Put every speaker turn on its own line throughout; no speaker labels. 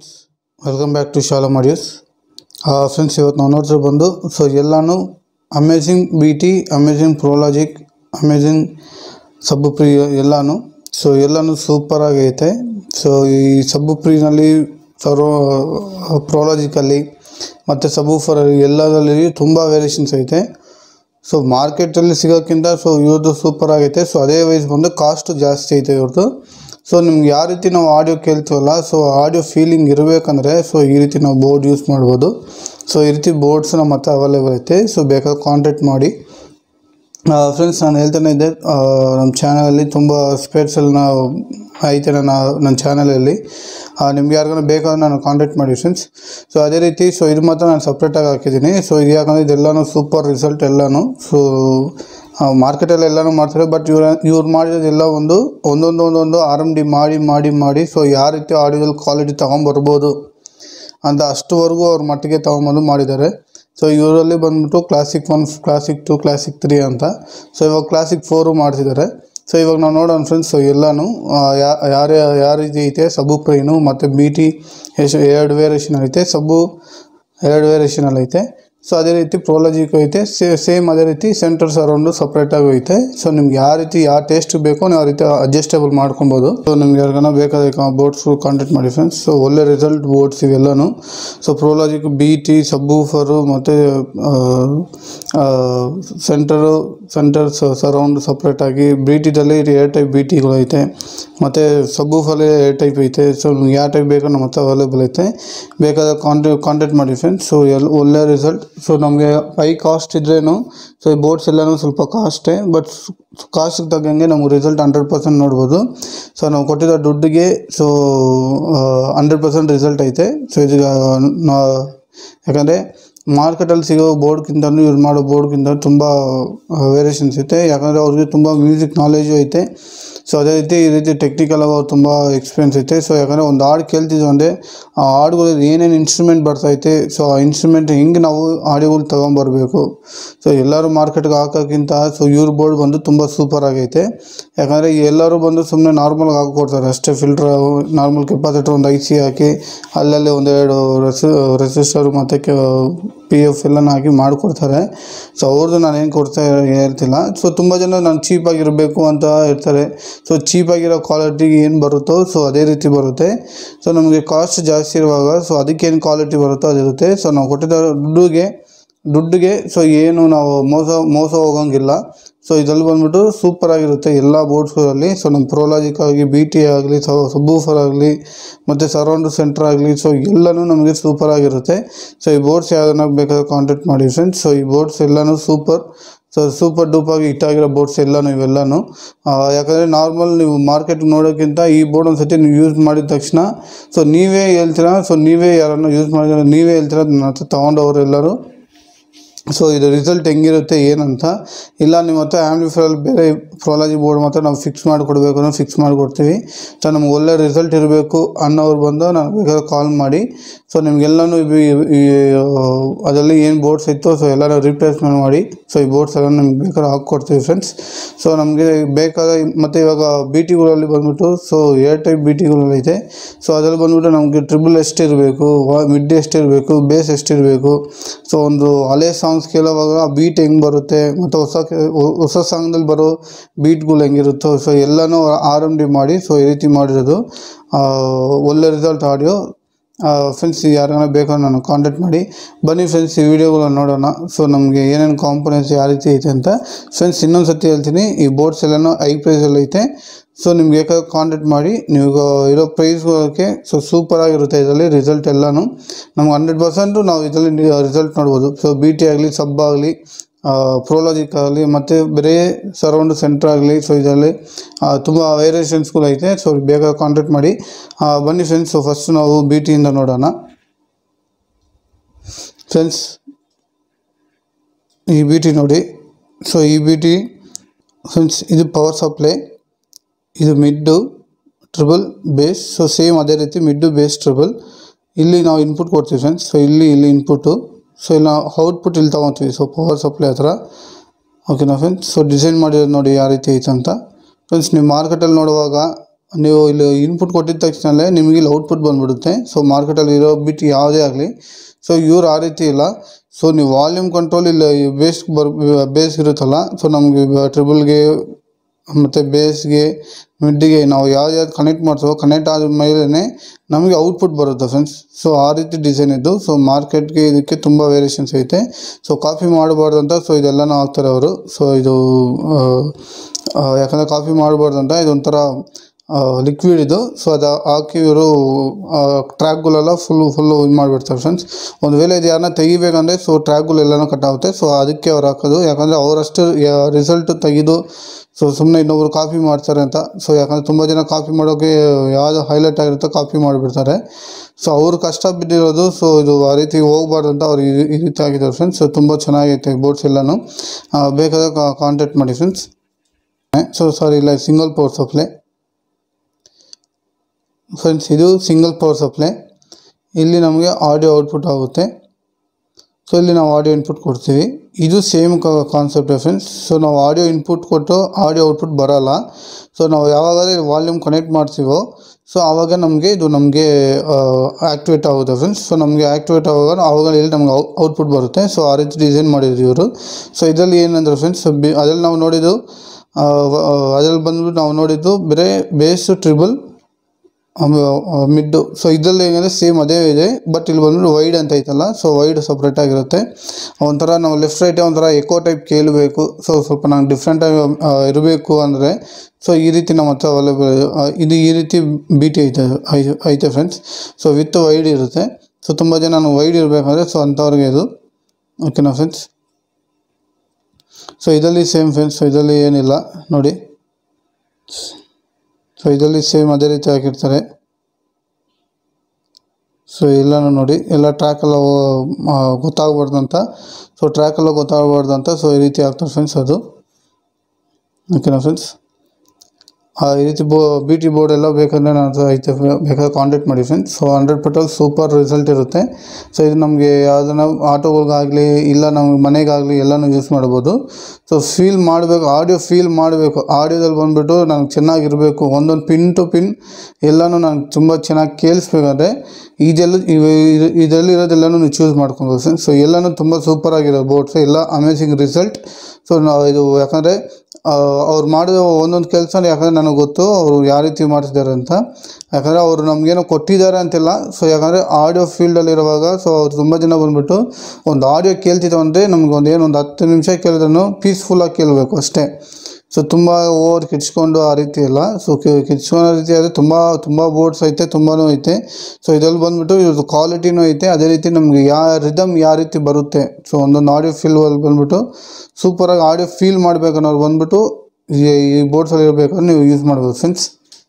friends welcome back to ಶಾಲಾ ಮಾಡಿಯಸ್ friends ಇವತ್ತು ನಾವು ನೋಡ್ತಾ ಬಂದು ಸೊ ಎಲ್ಲಾನು amazing B T amazing Prologic amazing sub pre ಎಲ್ಲಾನು ಸೊ ಎಲ್ಲಾನು ಸೂಪರ್ ಆಗೈತೆ ಸೊ ಈ ಸಬ್ಬು ಪ್ರಿನಲ್ಲಿ ಸರ್ವ ಪ್ರೋಲಾಜಿಕಲ್ಲಿ ಮತ್ತು ಸಬೂಫರ್ ಎಲ್ಲದರಲ್ಲಿ ತುಂಬ ವೇರಿಯೇಷನ್ಸ್ ಐತೆ ಸೊ ಮಾರ್ಕೆಟಲ್ಲಿ ಸಿಗೋಕ್ಕಿಂತ ಸೊ ಇವ್ರದ್ದು ಸೂಪರ್ ಆಗೈತೆ ಸೊ ಅದೇ ವೈಸ್ ಬಂದು ಕಾಸ್ಟ್ ಜಾಸ್ತಿ ಐತೆ ಇವ್ರದ್ದು ಸೊ ನಿಮ್ಗೆ ಯಾವ ರೀತಿ ನಾವು ಆಡಿಯೋ ಕೇಳ್ತೀವಲ್ಲ ಸೊ ಆಡಿಯೋ ಫೀಲಿಂಗ್ ಇರಬೇಕಂದ್ರೆ ಸೊ ಈ ರೀತಿ ನಾವು ಬೋರ್ಡ್ ಯೂಸ್ ಮಾಡ್ಬೋದು ಸೊ ಈ ರೀತಿ ಬೋರ್ಡ್ಸ್ ನಮ್ಮ ಹತ್ರ ಅವೈಲೇಬಲ್ ಐತೆ ಸೊ ಬೇಕಾದ್ರೆ ಕಾಂಟ್ಯಾಕ್ಟ್ ಮಾಡಿ ಫ್ರೆಂಡ್ಸ್ ನಾನು ಹೇಳ್ತಾನೆ ಇದ್ದೆ ಆ, ನಮ್ಮ ಚಾನಲಲ್ಲಿ ತುಂಬ ಸ್ಪೇರ್ಸ್ ಎಲ್ಲ ನಾವು ಐತೆ ನನ್ನ ನನ್ನ ಚಾನಲಲ್ಲಿ ನಿಮ್ಗೆ ಯಾರಿಗಾನ ಬೇಕಾದ್ರೆ ನಾನು ಕಾಂಟ್ಯಾಕ್ಟ್ ಮಾಡಿ ಫ್ರೆಂಡ್ಸ್ ಸೊ ಅದೇ ರೀತಿ ಸೊ ಇದು ಮಾತ್ರ ನಾನು ಸಪ್ರೇಟಾಗಿ ಹಾಕಿದ್ದೀನಿ ಸೊ ಇದು ಯಾಕಂದರೆ ಇದೆಲ್ಲನೂ ಸೂಪರ್ ರಿಸಲ್ಟ್ ಎಲ್ಲನೂ ಸೊ ಮಾರ್ಕೆಟಲ್ಲಿ ಎಲ್ಲನೂ ಮಾಡ್ತಾರೆ ಬಟ್ ಇವ್ರ ಇವ್ರು ಮಾಡಿರೋದೆಲ್ಲ ಒಂದು ಒಂದೊಂದು ಒಂದೊಂದು ಆರ್ ಎಮ್ ಡಿ ಮಾಡಿ ಮಾಡಿ ಮಾಡಿ ಸೊ ಯಾವ ರೀತಿ ಆಡಿಯೋದಲ್ಲಿ ಕ್ವಾಲಿಟಿ ತೊಗೊಂಬರ್ಬೋದು ಅಂತ ಅಷ್ಟುವರೆಗೂ ಅವ್ರ ಮಟ್ಟಿಗೆ ತೊಗೊಂಬಂದು ಮಾಡಿದ್ದಾರೆ ಸೊ ಇವರಲ್ಲಿ ಬಂದ್ಬಿಟ್ಟು classic one classic two classic three ಅಂತ ಸೊ ಇವಾಗ ಕ್ಲಾಸಿಕ್ ಫೋರು ಮಾಡ್ತಿದ್ದಾರೆ ಸೊ ಇವಾಗ ನಾವು ನೋಡೋಣ ಫ್ರೆಂಡ್ಸ್ ಸೊ ಎಲ್ಲನೂ ಯಾರ ಯಾವ ರೀತಿ ಐತೆ ಸಬು ಪ್ರೈನು ಮತ್ತು ಬಿ ಟಿ ಎಷ್ಟು ಎರಡು ವೇರಿಯೇಷನ್ ಐತೆ ಸಬ್ಬು ಎರಡು ವೇರಿಯೇಷನಲ್ಲಿ ಐತೆ ಸೊ ಅದೇ ರೀತಿ ಪ್ರೋಲಜಿಕ್ ಐತೆ ಸೇಮ್ ಅದೇ ರೀತಿ ಸೆಂಟರ್ ಸರೌಂಡು ಸಪ್ರೇಟಾಗಿ ಐತೆ ಸೊ ನಿಮ್ಗೆ ಯಾವ ರೀತಿ ಯಾವ ಟೇಸ್ಟ್ ಬೇಕೋ ನೀವು ಆ ರೀತಿ ಅಡ್ಜಸ್ಟೇಬಲ್ ಮಾಡ್ಕೊಬೋದು ಸೊ ನಿಮ್ಗೆ ಯಾರಿಗಾನ ಬೇಕಾದ ಬೋರ್ಡ್ಸ್ ಕಾಂಟ್ಯಾಕ್ಟ್ ಮಾಡಿ ಫ್ರೆಂಡ್ಸ್ ಸೊ ಒಳ್ಳೆ ರಿಸಲ್ಟ್ ಬೋರ್ಡ್ಸ್ ಇವೆಲ್ಲನೂ so Prologic B T subwoofer ಮತ್ತು ಸೆಂಟರು ಸೆಂಟರ್ ಸರೌಂಡ್ ಸಪ್ರೇಟಾಗಿ ಬಿ ಟಿದಲ್ಲಿ ಏರ್ ಟೈಪ್ ಬಿ ಟಿಗಳು ಐತೆ ಮತ್ತು ಸಬ್ಬೂಫಲ್ಲಿ ಏರ್ ಟೈಪ್ ಐತೆ ಸೊ ನಿಮ್ಗೆ ಯಾವ ಟೈಪ್ ಬೇಕೋ ನಮ್ಮ ಹತ್ರ ಅವೈಲೇಬಲ್ ಐತೆ ಬೇಕಾದ ಕಾಂಟ್ಯಾಕ್ಟ್ ಕಾಂಟ್ಯಾಕ್ಟ್ ಮಾಡಿ ಫ್ರೆಂಡ್ಸ್ ಸೊ ಎಲ್ ಒಳ್ಳೆ ರಿಸಲ್ಟ್ ಸೊ ನಮಗೆ ಹೈ ಕಾಸ್ಟ್ ಇದ್ರೇನು ಸೊ ಈ ಬೋರ್ಡ್ಸ್ ಎಲ್ಲನೂ ಸ್ವಲ್ಪ ಕಾಸ್ಟೇ ಬಟ್ ಕಾಸ್ಟ್ಗೆ ತగ్గಂಗೆ ನಮ್ಗೆ ರಿಸಲ್ಟ್ ಹಂಡ್ರೆಡ್ ಪರ್ಸೆಂಟ್ ನೋಡ್ಬೋದು ಸೊ ನಾವು ಕೊಟ್ಟಿರೋ ದುಡ್ಡಿಗೆ ಸೊ ಹಂಡ್ರೆಡ್ ಪರ್ಸೆಂಟ್ ರಿಸಲ್ಟ್ ಐತೆ ಸೊ ಇದು ನಾ ಯಾಕಂದರೆ ಮಾರ್ಕೆಟಲ್ಲಿ ಸಿಗೋ ಬೋರ್ಡ್ಗಿಂತಲೂ ಯೂಸ್ ಮಾಡೋ ಬೋರ್ಡ್ಗಿಂತ ತುಂಬ ವೇರಿಯೇಷನ್ಸ್ ಐತೆ ಯಾಕಂದರೆ ಅವ್ರಿಗೆ ತುಂಬ ಮ್ಯೂಸಿಕ್ ನಾಲೆಜು ಐತೆ ಸೊ ಅದೇ ರೀತಿ ಈ ರೀತಿ ಟೆಕ್ನಿಕಲ್ ಆಗಿ ತುಂಬ ಎಕ್ಸ್ಪೀರಿಯನ್ಸ್ ಐತೆ ಸೊ ಯಾಕಂದರೆ ಒಂದು ಹಾಡು ಕೇಳ್ತಿದ್ವು ಅಂದರೆ ಆ ಹಾಡುಗಳಲ್ಲಿ ಏನೇನು ಇನ್ಸ್ಟ್ರೂಮೆಂಟ್ ಬರ್ತೈತೆ ಸೊ ಆ ಇನ್ಸ್ಟ್ರೂಮೆಂಟ್ ಹೆಂಗೆ ನಾವು ಆಡಿಯೋಗಳು ತೊಗೊಂಬರ್ಬೇಕು ಸೊ ಎಲ್ಲರೂ ಮಾರ್ಕೆಟ್ಗೆ ಹಾಕೋಕ್ಕಿಂತ ಸೊ ಇವ್ರ ಬೋರ್ಡ್ ಬಂದು ತುಂಬ ಸೂಪರ್ ಆಗೈತೆ ಯಾಕಂದರೆ ಎಲ್ಲರೂ ಬಂದು ಸುಮ್ಮನೆ ನಾರ್ಮಲ್ಗೆ ಹಾಕೊಡ್ತಾರೆ ಅಷ್ಟೇ ಫಿಲ್ಟ್ರ್ ನಾರ್ಮಲ್ ಕೆಪಾಸಿಟರ್ ಒಂದು ಐ ಸಿ ಹಾಕಿ ಅಲ್ಲಲ್ಲಿ ಒಂದೆರಡು ರೆಸಿ ರೆಸಿಸ್ಟರ್ ಮತ್ತು ಕೆ ಪಿ ಎಫ್ ಎಲ್ಲನ ಹಾಕಿ ಮಾಡಿಕೊಡ್ತಾರೆ ಸೊ ಅವ್ರದ್ದು ನಾನು ಏನು ಕೊಡ್ತಾ ಹೇಳ್ತಿಲ್ಲ ಸೊ ತುಂಬ ಜನ ನಾನು ಚೀಪಾಗಿರಬೇಕು ಅಂತ ಇರ್ತಾರೆ ಸೊ ಚೀಪಾಗಿರೋ ಕ್ವಾಲಿಟಿಗೆ ಏನು ಬರುತ್ತೋ ಸೊ ಅದೇ ರೀತಿ ಬರುತ್ತೆ ಸೊ ನಮಗೆ ಕಾಸ್ಟ್ ಜಾಸ್ತಿ ಇರುವಾಗ ಸೊ ಅದಕ್ಕೇನು ಕ್ವಾಲಿಟಿ ಬರುತ್ತೋ ಅದಿರುತ್ತೆ ಸೊ ನಾವು ಕೊಟ್ಟಿದ್ದ ದುಡ್ಡಿಗೆ ದುಡ್ಡಿಗೆ ಸೊ ಏನು ನಾವು ಮೋಸ ಮೋಸ ಹೋಗೋಂಗಿಲ್ಲ ಸೊ ಇದರಲ್ಲಿ ಬಂದ್ಬಿಟ್ಟು ಸೂಪರ್ ಆಗಿರುತ್ತೆ ಎಲ್ಲ ಬೋರ್ಡ್ಸ್ಗಳಲ್ಲಿ ಸೊ ನಮ್ಮ ಪ್ರೋಲಾಜಿಕ್ ಆಗಿ ಬಿ ಟಿ ಆಗಲಿ ಸಬ್ಬೂಫರ್ ಆಗಲಿ ಮತ್ತು ಸರೌಂಡ್ ಸೆಂಟರ್ ಆಗಲಿ ಸೊ ಎಲ್ಲನೂ ನಮಗೆ ಸೂಪರ್ ಆಗಿರುತ್ತೆ ಸೊ ಈ ಬೋರ್ಡ್ಸ್ ಯಾವ್ದನ್ನ ಬೇಕಾದ್ರೆ ಕಾಂಟ್ಯಾಕ್ಟ್ ಮಾಡಿ ಫ್ರೆಂಡ್ಸ್ ಸೊ ಈ ಬೋರ್ಡ್ಸ್ ಎಲ್ಲನೂ ಸೂಪರ್ ಸೊ ಸೂಪರ್ ಡೂಪಾಗಿ ಹಿಟ್ಟಾಗಿರೋ ಬೋರ್ಡ್ಸ್ ಎಲ್ಲನೂ ಇವೆಲ್ಲನೂ ಆ, ಯಾಕಂದರೆ ನಾರ್ಮಲ್ ನೀವು ಮಾರ್ಕೆಟ್ ನೋಡೋಕ್ಕಿಂತ ಈ ಬೋರ್ಡ್ ಒಂದು ಸತಿ ನೀವು ಯೂಸ್ ಮಾಡಿದ ತಕ್ಷಣ ಸೊ ನೀವೇ ಹೇಳ್ತೀರಾ ಸೊ ನೀವೇ ಯಾರನ್ನ ಯೂಸ್ ಮಾಡಿದ್ರೆ ನೀವೇ ಹೇಳ್ತೀರಾ ನನ್ನ ಹತ್ರ ತೊಗೊಂಡವ್ರು ಎಲ್ಲರೂ ಸೊ ಇದು ರಿಸಲ್ಟ್ ಹೆಂಗಿರುತ್ತೆ ಏನಂತ ಇಲ್ಲ ನಿಮ್ಮ ಹತ್ರ ಆ್ಯಂಪ್ಲಿಫೈಲ್ ಬೇರೆ ಫ್ರಾಲಜಿ ಬೋರ್ಡ್ ಮಾತ್ರ ನಾವು ಫಿಕ್ಸ್ ಮಾಡಿಕೊಡ್ಬೇಕು ಅನ್ನೋ ಫಿಕ್ಸ್ ಮಾಡಿಕೊಡ್ತೀವಿ ಸೊ ನಮ್ಗೆ ಒಳ್ಳೆ ರಿಸಲ್ಟ್ ಇರಬೇಕು ಅನ್ನೋರು ಬಂದು ನಾನು ಬೇಕಾದ್ರೆ ಕಾಲ್ ಮಾಡಿ ಸೊ ನಿಮಗೆಲ್ಲನೂ ಅದರಲ್ಲಿ ಏನು ಬೋರ್ಡ್ಸ್ ಇತ್ತು ಸೊ ಎಲ್ಲನೂ ರಿಪ್ಲೇಸ್ಮೆಂಟ್ ಮಾಡಿ ಸೊ ಈ ಬೋರ್ಡ್ಸ್ ಎಲ್ಲ ನಿಮ್ಗೆ ಬೇಕಾದ್ರೆ ಹಾಕ್ಕೊಡ್ತೀವಿ ಫ್ರೆಂಡ್ಸ್ ಸೊ ನಮಗೆ ಬೇಕಾದ ಮತ್ತು ಇವಾಗ ಬಿ ಟಿಗಳಲ್ಲಿ ಬಂದ್ಬಿಟ್ಟು ಸೊ ಏರ್ ಟೈಪ್ ಬಿ ಟಿಗಳಲ್ಲಿ ಐತೆ ಸೊ ಅದರಲ್ಲಿ ಬಂದ್ಬಿಟ್ಟು ನಮಗೆ ಟ್ರಿಬಲ್ ಎಷ್ಟಿರಬೇಕು ಮಿಡ್ ಎಷ್ಟಿರಬೇಕು ಬೇಸ್ ಎಷ್ಟಿರಬೇಕು ಸೊ ಒಂದು ಹಳೆ ಸಾಂಗ್ಸ್ ಕೇಳೋವಾಗ ಆ ಬೀಟ್ ಹೆಂಗೆ ಬರುತ್ತೆ ಮತ್ತು ಹೊಸ ಕೆ- ಹೊ- ಹೊಸ ಸಾಂಗ್ದಲ್ಲಿ ಬರೋ ಬೀಟ್ಗಳು ಹೆಂಗಿರುತ್ತೋ ಸೊ ಎಲ್ಲನೂ ಆರ್ ಎಮ್ ಡಿ ಮಾಡಿ ಸೊ ಈ ರೀತಿ ಮಾಡಿರೋದು ಆ, ಒಳ್ಳೆ ರಿಸಲ್ಟ್ ಆಡಿಯೋ ಫ್ರೆಂಡ್ಸ್ ಯಾರಿಗಾನ ಬೇಕಾದ್ರೆ ನಾನು ಕಾಂಟ್ಯಾಕ್ಟ್ ಮಾಡಿ ಬನ್ನಿ ಫ್ರೆಂಡ್ಸ್ ಈ ವಿಡಿಯೋಗಳನ್ನ ನೋಡೋಣ ಸೊ ನಮಗೆ ಏನೇನು ಕಾಂಪೊನೆಂಟ್ಸ್ ಯಾವ ರೀತಿ ಐತೆ ಅಂತ ಫ್ರೆಂಡ್ಸ್ ಇನ್ನೊಂದು ಸತಿ ಹೇಳ್ತೀನಿ ಈ ಬೋರ್ಡ್ಸ್ ಎಲ್ಲನೂ ಐ ಪ್ರೈಸಲ್ಲಿ ಐತೆ ಸೊ ನಿಮ್ಗೆ ಬೇಕಾದ್ರೆ ಕಾಂಟ್ಯಾಕ್ಟ್ ಮಾಡಿ ನೀವು ಇರೋ ಪ್ರೈಸ್ಗಳಿಗೆ ಸೊ ಸೂಪರ್ ಆಗಿರುತ್ತೆ ಇದರಲ್ಲಿ ರಿಸಲ್ಟ್ ಎಲ್ಲನೂ ನಮ್ಗೆ ಹಂಡ್ರೆಡ್ ಪರ್ಸೆಂಟು ನಾವು ಇದರಲ್ಲಿ ರಿಸಲ್ಟ್ ನೋಡ್ಬೋದು ಸೊ ಬಿ ಟಿ ಆಗಲಿ ಸಬ್ ಆಗಲಿ ಪ್ರೋಲಾಜಿಕ್ ಆಗಲಿ ಮತ್ತು ಬೇರೆ ಸರೌಂಡ್ ಸೆಂಟ್ರ್ ಆಗಲಿ ಸೊ ಇದರಲ್ಲಿ ತುಂಬ ವೇರಿಯೇಷನ್ಸ್ಗಳು ಐತೆ ಸೊ ಬೇಗ ಕಾಂಟ್ಯಾಕ್ಟ್ ಮಾಡಿ ಆ, ಬನ್ನಿ ಫ್ರೆಂಡ್ಸ್ ಸೊ ಫಸ್ಟ್ ನಾವು ಬಿ ಟಿಯಿಂದ ನೋಡೋಣ ಫ್ರೆಂಡ್ಸ್ ಈ ಬಿ ಟಿ ನೋಡಿ ಸೊ ಈ ಬಿ ಟಿ ಫ್ರೆಂಡ್ಸ್ ಇದು ಪವರ್ ಸಪ್ಲೈ ಇದು mid treble bass so same ಅದೇ ರೀತಿ ಮಿಡ್ಡು ಬೇಸ್ ಟ್ರಿಬಲ್ ಇಲ್ಲಿ ನಾವು ಇನ್ಪುಟ್ ಕೊಡ್ತೀವಿ ಫ್ರೆಂಡ್ಸ್ ಸೊ ಇಲ್ಲಿ ಇಲ್ಲಿ ಇನ್ಪುಟ್ಟು ಸೊ ಇಲ್ಲಿ ನಾವು ಔಟ್ಪುಟ್ ಇಲ್ಲಿ ತೊಗೊತೀವಿ ಸೊ ಪವರ್ ಸಪ್ಲೈ ಹತ್ರ ಓಕೆನಾ ಫ್ರೆಂಡ್ಸ್ ಸೊ ಡಿಸೈನ್ ಮಾಡಿರೋದು ನೋಡಿ ಯಾವ ರೀತಿ ಐತೆ ಅಂತ ಫ್ರೆಂಡ್ಸ್ ನೀವು ಮಾರ್ಕೆಟಲ್ಲಿ ನೋಡುವಾಗ ನೀವು ಇಲ್ಲಿ ಇನ್ಪುಟ್ ಕೊಟ್ಟಿದ ತಕ್ಷಣವೇ ನಿಮಗೆ ಇಲ್ಲಿ ಔಟ್ಪುಟ್ ಬಂದ್ಬಿಡುತ್ತೆ ಸೊ ಮಾರ್ಕೆಟಲ್ಲಿ ಇರೋ ಬಿಟ್ ಯಾವುದೇ ಆಗಲಿ ಸೊ ಇವ್ರು ಆ ರೀತಿ ಇಲ್ಲ ಸೊ ನೀವು ವಾಲ್ಯೂಮ್ ಕಂಟ್ರೋಲ್ ಇಲ್ಲಿ ಬೇಸ್ ಬರ್ ಬೇಸ್ ಇರುತ್ತಲ್ಲ ಸೊ ನಮಗೆ ಟ್ರಿಬಲ್ಗೆ ಮತ್ತು ಬೇಸ್ಗೆ ಮಿಡ್ಡಿಗೆ ನಾವು ಯಾವ್ದು ಯಾವ್ದು ಕನೆಕ್ಟ್ ಮಾಡ್ತೀವೋ ಕನೆಕ್ಟ್ ಆದ ಮೇಲೇ ನಮಗೆ ಔಟ್ಪುಟ್ ಬರುತ್ತೆ ಫ್ರೆಂಡ್ಸ್ ಸೊ ಆ ರೀತಿ ಡಿಸೈನ್ ಇದ್ದು ಸೊ ಮಾರ್ಕೆಟ್ಗೆ ಇದಕ್ಕೆ ತುಂಬ ವೇರಿಯೇಷನ್ಸ್ ಐತೆ ಸೊ ಕಾಪಿ ಮಾಡಬಾರ್ದು ಅಂತ ಸೊ ಇದೆಲ್ಲನೂ ಹಾಕ್ತಾರೆ ಅವರು ಸೊ ಇದು ಆ, ಆ, ಯಾಕಂದರೆ ಕಾಪಿ ಮಾಡಬಾರ್ದು ಅಂತ ಇದೊಂಥರ ಲಿಕ್ವಿಡ್ ಇದು ಸೊ ಅದು ಹಾಕಿ ಇವರು ಟ್ರ್ಯಾಕ್ಗಳೆಲ್ಲ ಫುಲ್ಲು ಫುಲ್ಲು ಇದು ಮಾಡಿಬಿಡ್ತಾರೆ ಫ್ರೆಂಡ್ಸ್ ಒಂದು ವೇಳೆ ಇದು ಯಾರನ್ನ ತೆಗಿಬೇಕಂದ್ರೆ ಸೊ ಟ್ರ್ಯಾಕ್ಗಳೆಲ್ಲನೂ ಕಟ್ ಆಗುತ್ತೆ ಸೊ ಅದಕ್ಕೆ ಅವ್ರು ಹಾಕೋದು ಯಾಕಂದರೆ ಅವರಷ್ಟು ರಿಸಲ್ಟ್ ತೆಗೆದು ಸೊ ಸುಮ್ಮನೆ ಇನ್ನೊಬ್ರು ಕಾಪಿ ಮಾಡ್ತಾರೆ ಅಂತ ಸೊ ಯಾಕಂದರೆ ತುಂಬ ಜನ ಕಾಪಿ ಮಾಡೋಕ್ಕೆ ಯಾವುದು ಹೈಲೈಟ್ ಆಗಿರುತ್ತೋ ಕಾಪಿ ಮಾಡಿಬಿಡ್ತಾರೆ ಸೊ ಅವ್ರು ಕಷ್ಟ ಬಿದ್ದಿರೋದು ಸೊ ಇದು ಆ ರೀತಿ ಹೋಗ್ಬಾರ್ದು ಅಂತ ಅವ್ರು ಈ ಈ ರೀತಿ ಆಗಿದ್ದಾರೆ ಫ್ರೆಂಡ್ಸ್ ಸೊ ತುಂಬ ಚೆನ್ನಾಗೈತೆ ಬೋರ್ಡ್ಸ್ ಎಲ್ಲನೂ ಆ, ಬೇಕಾದಾಗ ಕಾಂಟ್ಯಾಕ್ಟ್ ಮಾಡಿ ಫ್ರೆಂಡ್ಸ್ ಸೊ ಸಾರಿ ಇಲ್ಲ ಸಿಂಗಲ್ ಪವರ್ ಸಪ್ಲೈ ಫ್ರೆಂಡ್ಸ್ ಇದು ಸಿಂಗಲ್ ಪವರ್ ಸಪ್ಲೈ ಇಲ್ಲಿ ನಮಗೆ ಆಡಿಯೋ ಔಟ್ಪುಟ್ ಆಗುತ್ತೆ ಸೊ ಇಲ್ಲಿ ನಾವು ಆಡಿಯೋ ಇನ್ಪುಟ್ ಕೊಡ್ತೀವಿ ಇದು ಸೇಮ್ ಕಾನ್ಸೆಪ್ಟ್ ಫ್ರೆಂಡ್ಸ್ ಸೊ ನಾವು ಆಡಿಯೋ ಇನ್ಪುಟ್ ಕೊಟ್ಟು ಆಡಿಯೋ ಔಟ್ಪುಟ್ ಬರಲ್ಲ ಸೊ ನಾವು ಯಾವಾಗಾದ್ರೆ ವಾಲ್ಯೂಮ್ ಕನೆಕ್ಟ್ ಮಾಡ್ತೀವೋ ಸೊ ಆವಾಗ ನಮಗೆ ಇದು ನಮಗೆ ಆ್ಯಕ್ಟಿವೇಟ್ ಆಗುತ್ತೆ ಫ್ರೆಂಡ್ಸ್ ಸೊ ನಮಗೆ ಆ್ಯಕ್ಟಿವೇಟ್ ಆವಾಗ ಆವಾಗ ಇಲ್ಲಿ ನಮಗೆ ಔಟ್ಪುಟ್ ಬರುತ್ತೆ ಸೊ ಆ ರೀತಿ ಡಿಸೈನ್ ಮಾಡಿದ್ರು ಇವರು ಸೊ ಇದರಲ್ಲಿ ಏನಂದ್ರೆ ಫ್ರೆಂಡ್ಸ್ ಬಿ ಅದ್ರಲ್ಲಿ ನಾವು ನೋಡಿದ್ದು ಅದ್ರಲ್ಲಿ ಬಂದ್ಬಿಟ್ಟು ನಾವು ನೋಡಿದ್ದು ಬರೀ ಬೇಸ್ ಟ್ರಿಬಲ್ ಮಿಡ್ಡು ಸೊ ಇದರಲ್ಲಿ ಏನಂದರೆ ಸೇಮ್ ಅದೇ ಇದೆ ಬಟ್ ಇಲ್ಲಿ ಬಂದ್ಬಿಟ್ಟು ವೈಡ್ ಅಂತ ಐತಲ್ಲ ಸೊ ವೈಡ್ ಸಪ್ರೇಟ್ ಆಗಿರುತ್ತೆ ಒಂಥರ ನಾವು ಲೆಫ್ಟ್ ರೈಟೇ ಒಂಥರ ಎಕೋ ಟೈಪ್ ಕೇಳಬೇಕು ಸೊ ಸ್ವಲ್ಪ ನಂಗೆ ಡಿಫ್ರೆಂಟಾಗಿ ಇರಬೇಕು ಅಂದರೆ ಸೊ ಈ ರೀತಿ ನಮ್ಮ ಹತ್ರ ಅವೈಲೇಬಲ್ ಇದು ಈ ರೀತಿ ಬಿ ಟಿ ಐತೆ ಐ- ಐತೆ ಫ್ರೆಂಡ್ಸ್ ಸೊ ವಿತ್ ವೈಡ್ ಇರುತ್ತೆ ಸೊ ತುಂಬ ಜನ ನಾನು ವೈಡ್ ಇರಬೇಕಂದ್ರೆ ಸೊ ಅಂಥವ್ರಿಗೆ ಇದು ಓಕೆನಾ ಫ್ರೆಂಡ್ಸ್ ಸೊ ಇದರಲ್ಲಿ ಸೇಮ್ ಫ್ರೆಂಡ್ಸ್ ಸೊ ಇದರಲ್ಲಿ ಏನಿಲ್ಲ ನೋಡಿ ಸೊ ಇದರಲ್ಲಿ ಸೇಮ್ ಅದೇ ರೀತಿ ಹಾಕಿರ್ತಾರೆ ಸೊ ಎಲ್ಲನೂ ನೋಡಿ ಎಲ್ಲ ಟ್ರ್ಯಾಕೆಲ್ಲ ಗೊತ್ತಾಗ್ಬಾರ್ದು ಅಂತ ಸೊ ಟ್ರ್ಯಾಕೆಲ್ಲ ಗೊತ್ತಾಗಬಾರ್ದು ಅಂತ ಸೊ ಈ ರೀತಿ ಆಗ್ತಾರೆ ಫ್ರೆಂಡ್ಸ್ ಅದು ಓಕೆನಾ ಫ್ರೆಂಡ್ಸ್ ಆ ಈ ರೀತಿ ಬೋ ಬಿ ಟಿ ಬೋರ್ಡ್ ಎಲ್ಲ ಬೇಕಂದರೆ ನಾನು ಹತ್ರ ಐತೆ ಬೇಕಾದ್ರೆ ಕಾಂಟ್ಯಾಕ್ಟ್ ಮಾಡಿ friends so hundred percent super result ಇರುತ್ತೆ ಸೊ ಇದು ನಮಗೆ ಯಾವುದನ್ನ ಆಟೋಗಳಿಗಾಗಲಿ ಇಲ್ಲ ನಮಗೆ ಮನೆಗಾಗಲಿ ಎಲ್ಲನೂ ಯೂಸ್ ಮಾಡ್ಬೋದು ಸೊ ಫೀಲ್ ಮಾಡಬೇಕು ಆಡಿಯೋ ಫೀಲ್ ಮಾಡಬೇಕು ಆಡಿಯೋದಲ್ಲಿ ಬಂದುಬಿಟ್ಟು ನನಗೆ ಚೆನ್ನಾಗಿರಬೇಕು ಒಂದೊಂದು ಪಿನ್ ಟು ಪಿನ್ ಎಲ್ಲನೂ ನನಗೆ ತುಂಬ ಚೆನ್ನಾಗಿ ಕೇಳಿಸ್ಬೇಕಾದ್ರೆ ಇದೆಲ್ಲ ಇವ- ಇದು- ಇದರಲ್ಲಿ ಇರೋದೆಲ್ಲನೂ ನೀವು ಚೂಸ್ ಮಾಡ್ಕೊಬೋದು ಫ್ರೆಂಡ್ಸ್ ಸೊ ಎಲ್ಲನೂ ತುಂಬ ಸೂಪರ್ ಆಗಿರೋ ಬೋರ್ಡ್ಸ್ ಎಲ್ಲ ಅಮೇಸಿಂಗ್ ರಿಸಲ್ಟ್ ಸೊ ನಾವು ಇದು ಯಾಕಂದರೆ ಅವ್ರು ಮಾಡಿದ ಒಂದೊಂದು ಕೆಲಸ ಯಾಕಂದರೆ ನನಗೆ ಗೊತ್ತು ಅವರು ಯಾವ ರೀತಿ ಮಾಡಿಸಿದ್ದಾರೆ ಅಂತ ಯಾಕಂದರೆ ಅವರು ನಮಗೇನೋ ಕೊಟ್ಟಿದ್ದಾರೆ ಅಂತಿಲ್ಲ ಸೊ ಯಾಕಂದರೆ ಆಡಿಯೋ ಫೀಲ್ಡಲ್ಲಿರುವಾಗ ಸೊ ಅವ್ರು ತುಂಬ ಜನ ಬಂದುಬಿಟ್ಟು ಒಂದು ಆಡಿಯೋ ಕೇಳ್ತಿದ್ದಾವೆ ಅಂದರೆ ನಮ್ಗೆ ಒಂದು ಏನು ಒಂದು ಹತ್ತು ನಿಮಿಷ ಕೇಳಿದ್ರು ಪೀಸ್ಫುಲ್ಲಾಗಿ ಕೇಳಬೇಕು ಅಷ್ಟೇ ಸೊ ತುಂಬ ಓವರ್ ಕಿಚ್ಕೊಂಡು ಆ ರೀತಿ ಇಲ್ಲ ಸೊ ಕಿಚ್ಕೊಳೋ ರೀತಿ ಆದರೆ ತುಂಬ ತುಂಬ ಬೋರ್ಡ್ಸ್ ಐತೆ ತುಂಬಾ ಐತೆ ಸೊ ಇದರಲ್ಲಿ ಬಂದುಬಿಟ್ಟು ಇವ್ರದ್ದು ಕ್ವಾಲಿಟಿನೂ ಐತೆ ಅದೇ ರೀತಿ ನಮಗೆ ಯಾವ ರಿದಮ್ ಯಾವ ರೀತಿ ಬರುತ್ತೆ ಸೊ ಒಂದೊಂದು ಆಡಿಯೋ ಫೀಲ್ ಬಂದುಬಿಟ್ಟು ಸೂಪರಾಗಿ ಆಡಿಯೋ ಫೀಲ್ ಮಾಡ್ಬೇಕನ್ನೋರು ಬಂದುಬಿಟ್ಟು ಈ ಈ ಬೋರ್ಡ್ಸಲ್ಲಿ ಇರಬೇಕಾದ್ರೆ ನೀವು ಯೂಸ್ ಮಾಡ್ಬೋದು ಫ್ರೆಂಡ್ಸ್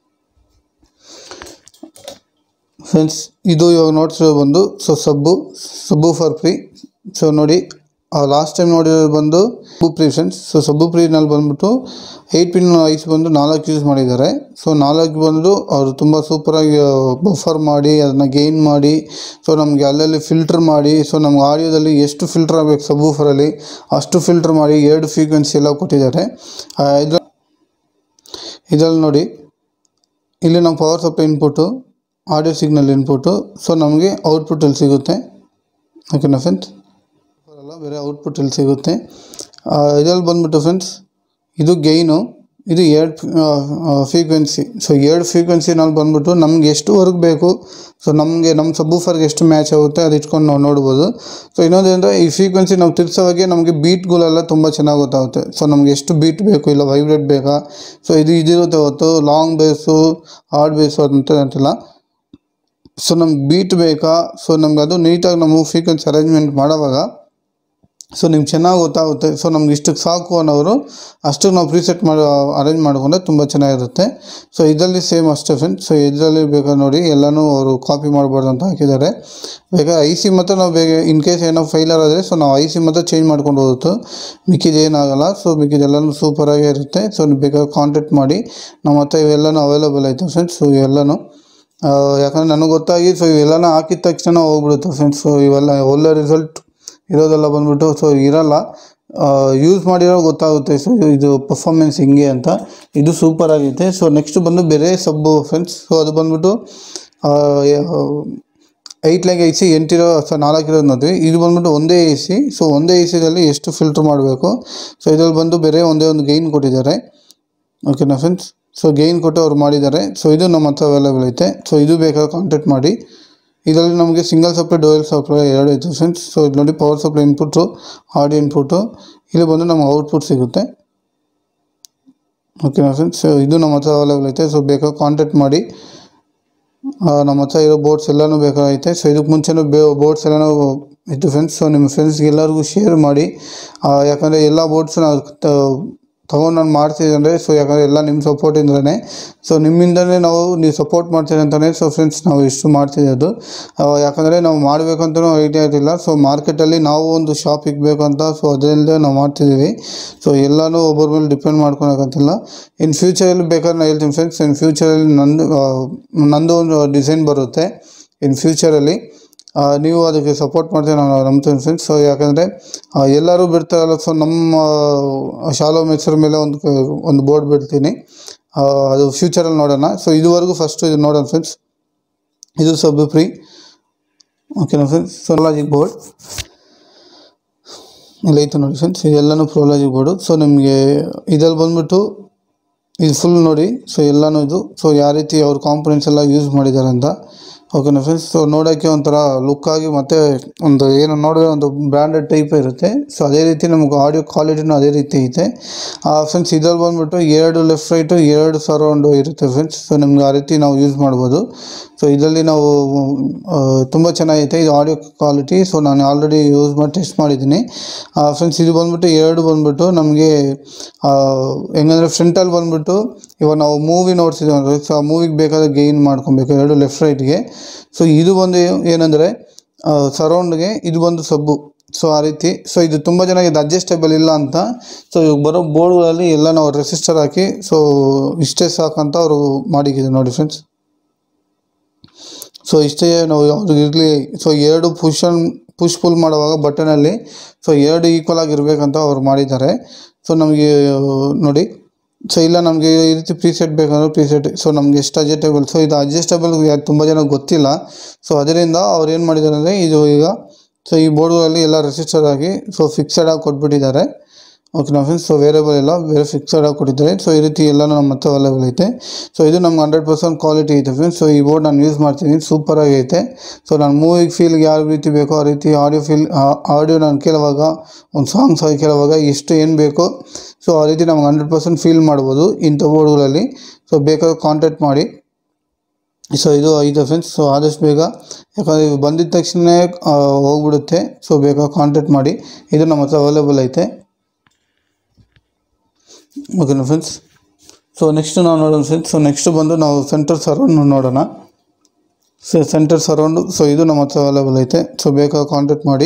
ಫ್ರೆಂಡ್ಸ್ ಇದು ಇವಾಗ ನೋಡ್ತಿರೋದು ಬಂದು so sub sub for free so ನೋಡಿ ಲಾಸ್ಟ್ ಟೈಮ್ ನೋಡಿರೋದು ಬಂದು sub free friends so sub ಫ್ರೀನಲ್ಲಿ ಬಂದ್ಬಿಟ್ಟು ಏಯ್ಟ್ ಪಿನ್ ಐಸ್ ಬಂದು ನಾಲ್ಕು ಯೂಸ್ ಮಾಡಿದ್ದಾರೆ ಸೊ ನಾಲ್ಕು ಬಂದು ಅವರು ತುಂಬ ಸೂಪರಾಗಿ ಬಫರ್ ಮಾಡಿ ಅದನ್ನು ಗೇನ್ ಮಾಡಿ ಸೊ ನಮಗೆ ಅಲ್ಲಲ್ಲಿ ಫಿಲ್ಟರ್ ಮಾಡಿ ಸೊ ನಮ್ಗೆ ಆಡಿಯೋದಲ್ಲಿ ಎಷ್ಟು ಫಿಲ್ಟರ್ ಆಗಬೇಕು ಸಬ್ಬೂಫರಲ್ಲಿ ಅಷ್ಟು ಫಿಲ್ಟರ್ ಮಾಡಿ ಎರಡು ಫ್ರೀಕ್ವೆನ್ಸಿ ಎಲ್ಲ ಕೊಟ್ಟಿದ್ದಾರೆ ಇದ್ರ ಇದರಲ್ಲಿ ನೋಡಿ ಇಲ್ಲಿ ನಮ್ಮ power supply input audio signal input so ನಮಗೆ ಔಟ್ಪುಟ್ ಇಲ್ಲಿ ಸಿಗುತ್ತೆ ಓಕೆನಾ ಫ್ರೆಂಡ್ಸ್ ಅಲ್ಲ ಬೇರೆ ಔಟ್ಪುಟ್ ಇಲ್ಲಿ ಸಿಗುತ್ತೆ ಇದರಲ್ಲಿ ಬಂದ್ಬಿಟ್ಟು ಫ್ರೆಂಡ್ಸ್ ಇದು ಗೈನು ಇದು ಎರಡು ಫ್ರೀಕ್ವೆನ್ಸಿ ಸೊ ಎರಡು ಫ್ರೀಕ್ವೆನ್ಸಿನಲ್ಲಿ ಬಂದ್ಬಿಟ್ಟು ನಮ್ಗೆ ಎಷ್ಟುವರೆಗೆ ಬೇಕು ಸೊ ನಮಗೆ ನಮ್ಮ ಸಬ್ಬೂಫರ್ಗೆ ಎಷ್ಟು ಮ್ಯಾಚ್ ಆಗುತ್ತೆ ಅದು ಇಟ್ಕೊಂಡು ನಾವು ನೋಡ್ಬೋದು ಸೊ ಇನ್ನೊಂದೇನೆಂದರೆ ಈ ಫ್ರೀಕ್ವೆನ್ಸಿ ನಾವು ತಿರ್ಸೋವಾಗೆ ನಮಗೆ ಬೀಟ್ಗಳೆಲ್ಲ ತುಂಬ ಚೆನ್ನಾಗಿ ಗೊತ್ತಾಗುತ್ತೆ ಸೊ ನಮ್ಗೆ ಎಷ್ಟು ಬೀಟ್ ಬೇಕು ಇಲ್ಲ ವೈಬ್ರೇಟ್ ಬೇಕಾ ಸೊ ಇದು ಇದಿರುತ್ತೆ ಹೊತ್ತು ಲಾಂಗ್ ಬೇಸು ಹಾರ್ಡ್ ಬೇಸು ಅಂತ ಅಂತಿಲ್ಲ ಸೊ ನಮ್ಗೆ ಬೀಟ್ ಬೇಕಾ ಸೊ ನಮ್ಗೆ ಅದು ನೀಟಾಗಿ ನಾವು ಫ್ರೀಕ್ವೆನ್ಸಿ ಅರೇಂಜ್ಮೆಂಟ್ ಮಾಡೋವಾಗ ಸೊ ನಿಮ್ಗೆ ಚೆನ್ನಾಗಿ ಗೊತ್ತಾಗುತ್ತೆ ಸೊ ನಮ್ಗೆ ಇಷ್ಟಕ್ಕೆ ಸಾಕು ಅನ್ನೋರು ಅಷ್ಟಕ್ಕೆ ನಾವು ಪ್ರೀಸೆಟ್ ಮಾಡಿ ಅರೇಂಜ್ ಮಾಡ್ಕೊಂಡ್ರೆ ತುಂಬ ಚೆನ್ನಾಗಿರುತ್ತೆ ಸೊ ಇದರಲ್ಲಿ ಸೇಮ್ ಅಷ್ಟೇ ಫ್ರೆಂಡ್ಸ್ ಸೊ ಇದರಲ್ಲಿ ಬೇಕಾದ್ರೆ ನೋಡಿ ಎಲ್ಲನೂ ಅವರು ಕಾಪಿ ಮಾಡಬಾರ್ದು ಅಂತ ಹಾಕಿದ್ದಾರೆ ಬೇಕಾದ್ರೆ ಐ ಸಿ ಮಾತ್ರ ನಾವು ಬೇಗ ಇನ್ ಕೇಸ್ ಏನೋ ಫೈಲರ್ ಆದರೆ ಸೊ ನಾವು ಐ ಸಿ ಮಾತ್ರ ಚೇಂಜ್ ಮಾಡ್ಕೊಂಡು ಹೋಗುತ್ತೆ ಮಿಕ್ಕಿದ್ದು ಏನಾಗಲ್ಲ ಸೊ ಮಿಕ್ಕಿದ್ದೆಲ್ಲನೂ ಸೂಪರಾಗೇ ಇರುತ್ತೆ ಸೊ ನೀವು ಬೇಕಾದ್ರೆ ಕಾಂಟ್ಯಾಕ್ಟ್ ಮಾಡಿ ನಮ್ಮ ಹತ್ರ ಇವೆಲ್ಲನೂ ಅವೈಲೇಬಲ್ ಐತೆ ಫ್ರೆಂಡ್ಸ್ ಸೊ ಇವೆಲ್ಲನೂ ಆ, ಯಾಕಂದರೆ ನನಗೆ ಗೊತ್ತಾಗಿ ಸೊ ಇವೆಲ್ಲನ ಹಾಕಿದ ತಕ್ಷಣ ಹೋಗ್ಬಿಡುತ್ತೆ ಫ್ರೆಂಡ್ಸ್ ಸೊ ಇವೆಲ್ಲ ಒಳ್ಳೆ ರಿಸಲ್ಟ್ ಇರೋದೆಲ್ಲ ಬಂದ್ಬಿಟ್ಟು ಸೊ ಇರಲ್ಲ ಯೂಸ್ ಮಾಡಿರೋ ಗೊತ್ತಾಗುತ್ತೆ ಸೊ ಇದು ಪರ್ಫಾರ್ಮೆನ್ಸ್ ಹಿಂಗೆ ಅಂತ ಇದು ಸೂಪರ್ ಆಗೈತೆ ಸೊ ನೆಕ್ಸ್ಟ್ ಬಂದು ಬೇರೆ ಸಬ್ಬು ಫ್ರೆಂಡ್ಸ್ ಸೊ ಅದು ಬಂದ್ಬಿಟ್ಟು ಏಯ್ಟ್ ಲೆಗ್ ಐ ಸಿ ಎಂಟಿರೋ ಸೊ ನಾಲ್ಕಿರೋದು ನೋಡ್ರಿ ಇದು ಬಂದ್ಬಿಟ್ಟು ಒಂದೇ ಎ ಸಿ ಸೊ ಒಂದೇ ಎ ಸಿದಲ್ಲಿ ಎಷ್ಟು ಫಿಲ್ಟ್ರ್ ಮಾಡಬೇಕು ಸೊ ಇದರಲ್ಲಿ ಬಂದು ಬೇರೆ ಒಂದೇ ಒಂದು ಗೈನ್ ಕೊಟ್ಟಿದ್ದಾರೆ ಓಕೆನಾ ಫ್ರೆಂಡ್ಸ್ ಸೊ ಗೈನ್ ಕೊಟ್ಟು ಅವ್ರು ಮಾಡಿದ್ದಾರೆ ಸೊ ಇದು ನಮ್ಮ ಹತ್ರ ಅವೈಲೇಬಲ್ ಐತೆ ಸೊ ಇದು ಬೇಕಾದ್ರೆ ಕಾಂಟ್ಯಾಕ್ಟ್ ಮಾಡಿ ಇದರಲ್ಲಿ ನಮಗೆ ಸಿಂಗಲ್ ಸಪ್ಲೈ ಡೋಯಲ್ ಸಪ್ಲೈ ಎರಡು ಐತೆ ಫ್ರೆಂಡ್ಸ್ ಸೊ ಇದು ನೋಡಿ power supply input audio input ಇಲ್ಲಿ ಬಂದು ನಮಗೆ ಔಟ್ಪುಟ್ ಸಿಗುತ್ತೆ ಓಕೆನಾ ಫ್ರೆಂಡ್ಸ್ ಸೊ ಇದು ನಮ್ಮ ಹತ್ರ ಅವೈಲೇಬಲ್ ಐತೆ ಸೊ ಬೇಕಾದ್ರೆ ಕಾಂಟ್ಯಾಕ್ಟ್ ಮಾಡಿ ಆ, ನಮ್ಮ ಹತ್ರ ಇರೋ ಬೋರ್ಡ್ಸ್ ಎಲ್ಲನೂ ಬೇಕಾಗೈತೆ ಸೊ ಇದಕ್ಕೆ ಮುಂಚೆನೂ ಬೇ ಬೋರ್ಡ್ಸ್ ಎಲ್ಲನೂ ಇತ್ತು ಫ್ರೆಂಡ್ಸ್ ಸೊ ನಿಮ್ಮ ಫ್ರೆಂಡ್ಸ್ಗೆ ಎಲ್ಲರಿಗೂ ಶೇರ್ ಮಾಡಿ ಆ, ಯಾಕಂದರೆ ಎಲ್ಲ ಬೋರ್ಡ್ಸ್ ನಾವು ತೊಗೊಂಡು ನಾನು ಮಾಡ್ತಿದ್ದಂದರೆ ಸೊ ಯಾಕಂದರೆ ಎಲ್ಲ ನಿಮ್ಮ ಸಪೋರ್ಟಿಂದಲೇ ಸೊ ನಿಮ್ಮಿಂದಲೇ ನಾವು ನೀವು ಸಪೋರ್ಟ್ ಮಾಡ್ತೀರಿ ಅಂತಲೇ ಸೊ ಫ್ರೆಂಡ್ಸ್ ನಾವು ಇಷ್ಟು ಮಾಡ್ತಿರೋದು ಆ, ಯಾಕಂದರೆ ನಾವು ಮಾಡಬೇಕಂತಲೂ ಐಡಿಯಾ ಇರಲಿಲ್ಲ ಸೊ ಮಾರ್ಕೆಟಲ್ಲಿ ನಾವು ಒಂದು ಶಾಪ್ ಇಕ್ಬೇಕು ಅಂತ ಸೊ ಅದರಿಂದ ನಾವು ಮಾಡ್ತಿದ್ದೀವಿ ಸೊ ಎಲ್ಲನೂ ಒಬ್ಬರ ಮೇಲೆ ಡಿಪೆಂಡ್ ಮಾಡ್ಕೊಳಕ್ಕಂತಿಲ್ಲ ಇನ್ ಫ್ಯೂಚರಲ್ಲಿ ಬೇಕಾದ್ರೆ ನಾನು ಹೇಳ್ತೀನಿ ಫ್ರೆಂಡ್ಸ್ ಇನ್ ಫ್ಯೂಚರಲ್ಲಿ ನಂದು ಆ, ನಂದು ಒಂದು ಡಿಸೈನ್ ಬರುತ್ತೆ ಇನ್ ಫ್ಯೂಚರಲ್ಲಿ ಆ, ನೀವು ಅದಕ್ಕೆ ಸಪೋರ್ಟ್ ಮಾಡ್ತೀವಿ ನಾನು ನಂಬ್ತೀನಿ ಫ್ರೆಂಡ್ಸ್ ಸೊ ಯಾಕಂದರೆ ಎಲ್ಲರೂ ಬಿಡ್ತಾರಲ್ಲ ಸೊ ನಮ್ಮ ಆ, ಶಾಲೋ ಮೆಚ್ಚರ್ ಮೇಲೆ ಒಂದು ಕ- ಒಂದು ಬೋರ್ಡ್ ಬಿಡ್ತೀನಿ ಆ, ಅದು ಫ್ಯೂಚರಲ್ಲಿ ನೋಡೋಣ ಸೊ ಇದುವರೆಗೂ ಫಸ್ಟು ಇದು ನೋಡೋಣ ಫ್ರೆಂಡ್ಸ್ ಇದು ಸಬ್ ಫ್ರೀ ಓಕೆನಾ ಫ್ರೆಂಡ್ಸ್ ಸೋಲಾಜಿಕ್ ಬೋರ್ಡ್ ಇಲ್ಲಿ ಐತೆ ನೋಡಿ ಫ್ರೆಂಡ್ಸ್ ಇದೆಲ್ಲನೂ ಪ್ರೋಲಾಜಿಕ್ ಬೋರ್ಡು ಸೊ ನಿಮಗೆ ಇದ್ರಲ್ಲಿ ಬಂದ್ಬಿಟ್ಟು ಇದು ಫುಲ್ ನೋಡಿ ಸೊ ಎಲ್ಲನೂ ಇದು ಸೊ ಯಾವ ರೀತಿ ಅವ್ರ ಕಾಂಪೊನೆಂಟ್ಸ್ ಎಲ್ಲ ಯೂಸ್ ಮಾಡಿದ್ದಾರೆ ಅಂತ ಓಕೆನಾ ಫ್ರೆಂಡ್ಸ್ ಸೊ ನೋಡೋಕ್ಕೆ ಒಂಥರ ಲುಕ್ ಆಗಿ ಮತ್ತು ಒಂದು ಏನು ನೋಡಿದ್ರೆ ಒಂದು ಬ್ರ್ಯಾಂಡೆಡ್ ಟೈಪ್ ಇರುತ್ತೆ ಸೊ ಅದೇ ರೀತಿ ನಮಗೆ ಆಡಿಯೋ ಕ್ವಾಲಿಟಿನೂ ಅದೇ ರೀತಿ ಐತೆ ಫ್ರೆಂಡ್ಸ್ ಇದ್ರಲ್ಲಿ ಬಂದ್ಬಿಟ್ಟು ಎರಡು ಲೆಫ್ಟ್ ರೈಟು ಎರಡು ಸರೌಂಡು ಇರುತ್ತೆ ಫ್ರೆಂಡ್ಸ್ ಸೊ ನಿಮ್ಗೆ ಆ ರೀತಿ ನಾವು ಯೂಸ್ ಮಾಡ್ಬೋದು ಸೊ ಇದರಲ್ಲಿ ನಾವು ತುಂಬ ಚೆನ್ನಾಗೈತೆ ಇದು ಆಡಿಯೋ ಕ್ವಾಲಿಟಿ ಸೊ ನಾನು ಆಲ್ರೆಡಿ ಯೂಸ್ ಮಾಡಿ ಟೆಸ್ಟ್ ಮಾಡಿದ್ದೀನಿ ಫ್ರೆಂಡ್ಸ್ ಇದು ಬಂದ್ಬಿಟ್ಟು ಎರಡು ಬಂದ್ಬಿಟ್ಟು ನಮಗೆ ಹೆಂಗಂದರೆ ಫ್ರಂಟಲ್ಲಿ ಬಂದ್ಬಿಟ್ಟು ಇವಾಗ ನಾವು ಮೂವಿ ನೋಡ್ತಿದ್ದೀವಿ ಅಂದರೆ ಸೊ ಆ ಮೂವಿಗೆ ಬೇಕಾದ ಗೈನ್ ಮಾಡ್ಕೊಬೇಕು ಎರಡು ಲೆಫ್ಟ್ ರೈಟ್ಗೆ ಸೊ ಇದು ಬಂದು ಏನಂದರೆ ಸರೌಂಡ್ಗೆ ಇದು ಬಂದು ಸಬ್ಬು ಸೊ ಆ ರೀತಿ ಸೊ ಇದು ತುಂಬ ಜನ ಇದು ಅಡ್ಜಸ್ಟೇಬಲ್ ಇಲ್ಲ ಅಂತ ಸೊ ಇವಾಗ ಬರೋ ಬೋರ್ಡ್ಗಳಲ್ಲಿ ಎಲ್ಲ ನಾವು ರೆಸಿಸ್ಟರ್ ಹಾಕಿ ಸೊ ಇಷ್ಟೇ ಸಾಕಂತ ಅವರು ಮಾಡಿದ್ದಾರೆ ನೋಡಿ ಫ್ರೆಂಡ್ಸ್ ಸೊ ಇಷ್ಟೇ ನಾವು ಅವ್ರಿಗೆ ಇರಲಿ ಸೊ ಎರಡು ಪುಷನ್ ಪುಷ್ ಪುಲ್ ಮಾಡುವಾಗ ಬಟನಲ್ಲಿ ಸೊ ಎರಡು ಈಕ್ವಲ್ ಆಗಿರ್ಬೇಕಂತ ಅವ್ರು ಮಾಡಿದ್ದಾರೆ ಸೊ ನಮಗೆ ನೋಡಿ ಸೊ ಇಲ್ಲ ನಮಗೆ ಈ ರೀತಿ ಪ್ರೀಸೆಟ್ ಬೇಕಂದ್ರೆ ಪ್ರೀಸೆಟ್ ಸೊ ನಮ್ಗೆ ಎಷ್ಟು ಅಡ್ಜಸ್ಟೇಬಲ್ ಸೊ ಇದು ಅಡ್ಜಸ್ಟೇಬಲ್ ತುಂಬ ಜನ ಗೊತ್ತಿಲ್ಲ ಸೊ ಅದರಿಂದ ಅವ್ರು ಏನು ಮಾಡಿದ್ದಾರೆ ಅಂದರೆ ಇದು ಈಗ ಸೊ ಈ ಬೋರ್ಡ್ಗಳಲ್ಲಿ ಎಲ್ಲ ರೆಸಿಸ್ಟರ್ ಆಗಿ ಸೊ ಫಿಕ್ಸೆಡ್ ಆಗಿ ಕೊಟ್ಬಿಟ್ಟಿದ್ದಾರೆ ಓಕೆ ನಾವು ಫ್ರೆಂಡ್ಸ್ ಸೊ ವೇರಿಯಬಲ್ ಎಲ್ಲ ಬೇರೆ ಫಿಕ್ಸೆಡ್ ಆಗಿ ಕೊಟ್ಟಿದ್ದಾರೆ ಸೊ ಈ ರೀತಿ ಎಲ್ಲನೂ ನಮ್ಮ ಹತ್ರ ಅವೈಲೇಬಲ್ ಐತೆ ಸೊ ಇದು ನಮ್ಗೆ ಹಂಡ್ರೆಡ್ ಪರ್ಸೆಂಟ್ ಕ್ವಾಲಿಟಿ ಐತೆ ಫ್ರೆಂಡ್ಸ್ ಸೊ ಈ ಬೋರ್ಡ್ ನಾನು ಯೂಸ್ ಮಾಡ್ತೀನಿ ಸೂಪರ್ ಆಗೈತೆ ಸೊ ನಾನು ಮೂವಿಗೆ ಫೀಲ್ಗೆ ಯಾವ ರೀತಿ ಬೇಕೋ ಆ ರೀತಿ ಆಡಿಯೋ ಫೀಲ್ ಆಡಿಯೋ ನಾನು ಕೇಳುವಾಗ ಒಂದು ಸಾಂಗ್ಸ್ ಆಗಿ ಕೇಳುವಾಗ ಎಷ್ಟು ಏನು ಬೇಕೋ ಸೊ ಆ ರೀತಿ ನಮ್ಗೆ ಹಂಡ್ರೆಡ್ ಪರ್ಸೆಂಟ್ ಫೀಲ್ ಮಾಡ್ಬೋದು ಇಂಥ ಬೋರ್ಡ್ಗಳಲ್ಲಿ ಸೊ ಬೇಕಾದ್ರೆ ಕಾಂಟ್ಯಾಕ್ಟ್ ಮಾಡಿ ಸೊ ಇದು ಐತೆ ಫ್ರೆಂಡ್ಸ್ ಸೊ ಆದಷ್ಟು ಬೇಗ ಯಾಕಂದರೆ ಇವು ಬಂದಿದ ತಕ್ಷಣ ಹೋಗ್ಬಿಡುತ್ತೆ ಸೊ ಬೇಗ ಕಾಂಟ್ಯಾಕ್ಟ್ ಮಾಡಿ ಇದು ನಮ್ಮ ಹತ್ರ ಅವೈಲೇಬಲ್ ಐತೆ ಓಕೆನಾ ಫ್ರೆಂಡ್ಸ್ ಸೊ ನೆಕ್ಸ್ಟ್ ನಾವು ನೋಡೋಣ ಫ್ರೆಂಡ್ಸ್ ಸೊ ನೆಕ್ಸ್ಟ್ ಬಂದು ನಾವು ಸೆಂಟರ್ ಸರೌಂಡ್ ನೋಡೋಣ ಸೊ ಸೆಂಟರ್ ಸರೌಂಡು ಸೊ ಇದು ನಮ್ಮ ಹತ್ರ ಅವೈಲೇಬಲ್ ಐತೆ ಸೊ ಬೇಕಾದ ಕಾಂಟ್ಯಾಕ್ಟ್ ಮಾಡಿ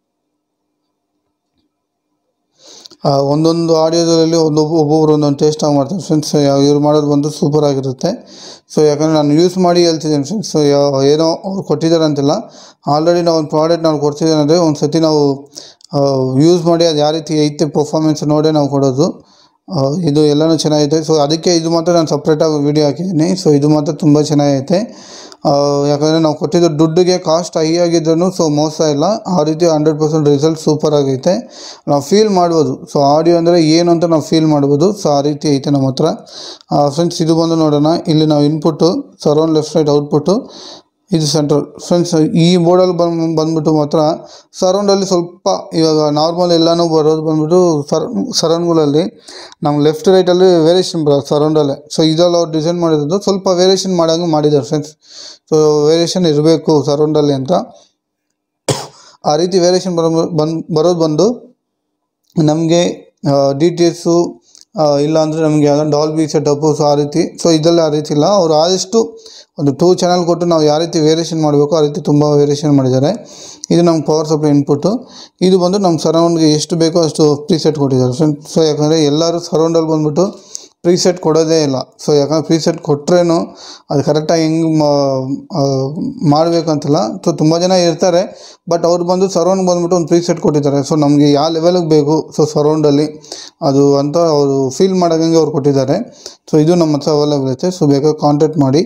ಆ, ಒಂದೊಂದು ಆಡಿಯೋದಲ್ಲಿ ಒಂದು ಒಬ್ಬೊಬ್ರು ಒಂದೊಂದು ಟೇಸ್ಟ್ ಆಗಿ ಮಾಡ್ತಾರೆ ಫ್ರೆಂಡ್ಸ್ ಇವ್ರು ಮಾಡೋದು ಬಂದು ಸೂಪರ್ ಆಗಿರುತ್ತೆ ಸೊ ಯಾಕಂದರೆ ನಾನು ಯೂಸ್ ಮಾಡಿ ಹೇಳ್ತಿದ್ದೀನಿ ಫ್ರೆಂಡ್ಸ್ ಸೊ ಯಾವ ಏನೋ ಅವ್ರು ಕೊಟ್ಟಿದ್ದಾರೆ ಅಂತಿಲ್ಲ ಆಲ್ರೆಡಿ ನಾವು ಒಂದು ಪ್ರಾಡಕ್ಟ್ ನಾವು ಕೊಡ್ತಿದ್ದೇನೆ ಅಂದರೆ ಒಂದು ಸತಿ ನಾವು ಯೂಸ್ ಮಾಡಿ ಅದು ಯಾವ ರೀತಿ ಐತೆ ಪರ್ಫಾರ್ಮೆನ್ಸ್ ನೋಡೇ ನಾವು ಕೊಡೋದು ಆ, ಇದು ಎಲ್ಲನೂ ಚೆನ್ನಾಗೈತೆ ಸೊ ಅದಕ್ಕೆ ಇದು ಮಾತ್ರ ನಾನು ಸಪ್ರೇಟಾಗಿ ವೀಡಿಯೋ ಹಾಕಿದ್ದೀನಿ ಸೊ ಇದು ಮಾತ್ರ ತುಂಬ ಚೆನ್ನಾಗೈತೆ ಆ, ಯಾಕಂದರೆ ನಾವು ಕೊಟ್ಟಿದ್ದು ದುಡ್ಡಿಗೆ ಕಾಸ್ಟ್ ಹೈ ಆಗಿದ್ರೂ ಸೊ ಮೋಸ ಇಲ್ಲ ಆ ರೀತಿ ಹಂಡ್ರೆಡ್ ಪರ್ಸೆಂಟ್ ರಿಸಲ್ಟ್ ಸೂಪರ್ ಆಗೈತೆ ನಾವು ಫೀಲ್ ಮಾಡ್ಬೋದು ಸೊ ಆಡಿಯೋ ಅಂದರೆ ಏನು ಅಂತ ನಾವು ಫೀಲ್ ಮಾಡ್ಬೋದು ಸೊ ಆ ರೀತಿ ಐತೆ ನಮ್ಮ ಹತ್ರ ಫ್ರೆಂಡ್ಸ್ ಇದು ಬಂದು ನೋಡೋಣ ಇಲ್ಲಿ ನಾವು input surround left side output ಇದು ಸೆಂಟ್ರಲ್ ಫ್ರೆಂಡ್ಸ್ ಈ ಬೋರ್ಡಲ್ಲಿ ಬಂದು ಬಂದ್ಬಿಟ್ಟು ಮಾತ್ರ ಸರೌಂಡಲ್ಲಿ ಸ್ವಲ್ಪ ಇವಾಗ ನಾರ್ಮಲ್ ಎಲ್ಲನೂ ಬರೋದು ಬಂದ್ಬಿಟ್ಟು ಸರ್ ಸರೌಂಡ್ಗಳಲ್ಲಿ ನಮ್ಗೆ ಲೆಫ್ಟ್ ರೈಟಲ್ಲಿ ವೇರಿಯೇಷನ್ ಬರೋದು ಸರೌಂಡಲ್ಲೇ ಸೊ ಇದರಲ್ಲಿ ಅವ್ರು ಡಿಸೈನ್ ಮಾಡಿರೋದು ಸ್ವಲ್ಪ ವೇರಿಯೇಷನ್ ಮಾಡೋಂಗೆ ಮಾಡಿದ್ದಾರೆ ಫ್ರೆಂಡ್ಸ್ ಸೊ ವೇರಿಯೇಷನ್ ಇರಬೇಕು ಸರೌಂಡಲ್ಲಿ ಅಂತ ಆ ರೀತಿ ವೇರಿಯೇಷನ್ ಬರೋ ಬಂದು ಬರೋದು ಬಂದು ನಮಗೆ ಡಿ ಟಿ ಎಸ್ಸು ಇಲ್ಲ ಅಂದರೆ ನಮಗೆ ಯಾವ್ದೋ ಡಾಲ್ಬಿ ಸೆಟಪ್ಪು ಸೊ ಆ ರೀತಿ ಸೊ ಇದರಲ್ಲಿ ಆ ರೀತಿ ಇಲ್ಲ ಅವರು ಆದಷ್ಟು ಒಂದು ಟೂ ಚಾನಲ್ ಕೊಟ್ಟು ನಾವು ಯಾವ ರೀತಿ ವೇರಿಯೇಷನ್ ಮಾಡಬೇಕು ಆ ರೀತಿ ತುಂಬ ವೇರಿಯೇಷನ್ ಮಾಡಿದ್ದಾರೆ ಇದು ನಮ್ಗೆ ಪವರ್ ಸಪ್ಲೈ ಇನ್ಪುಟ್ಟು ಇದು ಬಂದು ನಮ್ಮ ಸರೌಂಡ್ಗೆ ಎಷ್ಟು ಬೇಕೋ ಅಷ್ಟು ಪ್ರೀಸೆಟ್ ಕೊಟ್ಟಿದ್ದಾರೆ ಫ್ರೆಂಡ್ಸ್ ಸೊ ಯಾಕಂದರೆ ಎಲ್ಲರೂ ಸರೌಂಡಲ್ಲಿ ಬಂದ್ಬಿಟ್ಟು ಪ್ರೀಸೆಟ್ ಕೊಡೋದೇ ಇಲ್ಲ ಸೊ ಯಾಕಂದ್ರೆ ಪ್ರೀಸೆಟ್ ಕೊಟ್ರೇನು ಅದು ಕರೆಕ್ಟಾಗಿ ಹೆಂಗೆ ಮಾಡಬೇಕಂತಿಲ್ಲ ಸೊ ತುಂಬ ಜನ ಇರ್ತಾರೆ ಬಟ್ ಅವ್ರು ಬಂದು ಸರೌಂಡ್ ಬಂದ್ಬಿಟ್ಟು ಒಂದು ಪ್ರೀಸೆಟ್ ಕೊಟ್ಟಿದ್ದಾರೆ ಸೊ ನಮಗೆ ಯಾವ ಲೆವೆಲಿಗೆ ಬೇಕು ಸೊ ಸರೌಂಡಲ್ಲಿ ಅದು ಅಂತ ಅವರು ಫೀಲ್ ಮಾಡೋಂಗೆ ಅವ್ರು ಕೊಟ್ಟಿದ್ದಾರೆ ಸೊ ಇದು ನಮ್ಮ ಹತ್ರ ಅವೈಲೇಬಲ್ ಐತೆ ಸೊ ಬೇಕಾದ್ರೆ ಕಾಂಟ್ಯಾಕ್ಟ್ ಮಾಡಿ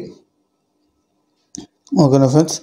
ಓಕೆನಾ ಫ್ರೆಂಡ್ಸ್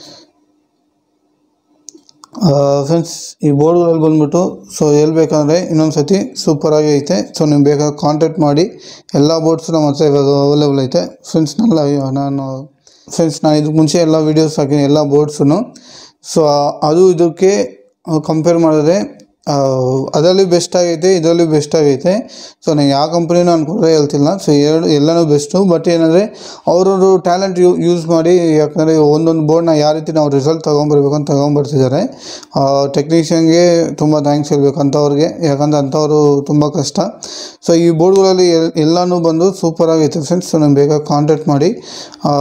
ಫ್ರೆಂಡ್ಸ್ ಈ ಬೋರ್ಡ್ಗಳಲ್ಲಿ ಬಂದ್ಬಿಟ್ಟು ಸೊ ಹೇಳ್ಬೇಕಂದ್ರೆ ಇನ್ನೊಂದು ಸತಿ ಸೂಪರಾಗಿ ಐತೆ ಸೊ ನೀವು ಬೇಕಾದ್ರೆ ಕಾಂಟ್ಯಾಕ್ಟ್ ಮಾಡಿ ಎಲ್ಲ ಬೋರ್ಡ್ಸ್ ನಮ್ಮ ಹತ್ರ ಇವಾಗ ಅವೈಲೇಬಲ್ ಐತೆ ಫ್ರೆಂಡ್ಸ್ ನನ್ನ ನಾನು ಫ್ರೆಂಡ್ಸ್ ನಾನು ಇದಕ್ಕೆ ಮುಂಚೆ ಎಲ್ಲ ವೀಡಿಯೋಸ್ ಹಾಕಿನಿ ಎಲ್ಲ ಬೋರ್ಡ್ಸೂ ಸೊ ಅದು ಇದಕ್ಕೆ ಕಂಪೇರ್ ಮಾಡಿದ್ರೆ ಆ, ಅದರಲ್ಲಿ ಬೆಸ್ಟ್ ಆಗೈತೆ ಇದರಲ್ಲಿ ಬೆಸ್ಟ್ ಆಗೈತೆ ಸೊ ನಾನು ಯಾವ ಕಂಪ್ನಿನೂ ನಾನು ಕೂಡ ಹೇಳ್ತಿಲ್ಲ ಸೊ ಎರಡು ಎಲ್ಲನೂ ಬೆಸ್ಟು ಬಟ್ ಏನಂದರೆ ಅವ್ರವ್ರ ಟ್ಯಾಲೆಂಟ್ ಯೂ ಯೂಸ್ ಮಾಡಿ ಯಾಕಂದರೆ ಒಂದೊಂದು ಬೋರ್ಡ್ನ ಯಾವ ರೀತಿ ನಾವು ರಿಸಲ್ಟ್ ತೊಗೊಂಬರ್ಬೇಕು ಅಂತ ತೊಗೊಂಬರ್ತಿದ್ದಾರೆ ಟೆಕ್ನಿಷಿಯನ್ಗೆ ತುಂಬ ಥ್ಯಾಂಕ್ಸ್ ಹೇಳ್ಬೇಕು ಅಂಥವ್ರಿಗೆ ಯಾಕಂದ್ರೆ ಅಂಥವರು ತುಂಬ ಕಷ್ಟ ಸೊ ಈ ಬೋರ್ಡ್ಗಳಲ್ಲಿ ಎಲ್- ಎಲ್ಲನೂ ಬಂದು ಸೂಪರ್ ಆಗೈತೆ ಫ್ರೆಂಡ್ಸ್ ಸೊ ನಮ್ಗೆ ಬೇಕಾಗಿ ಕಾಂಟ್ಯಾಕ್ಟ್ ಮಾಡಿ ಆ,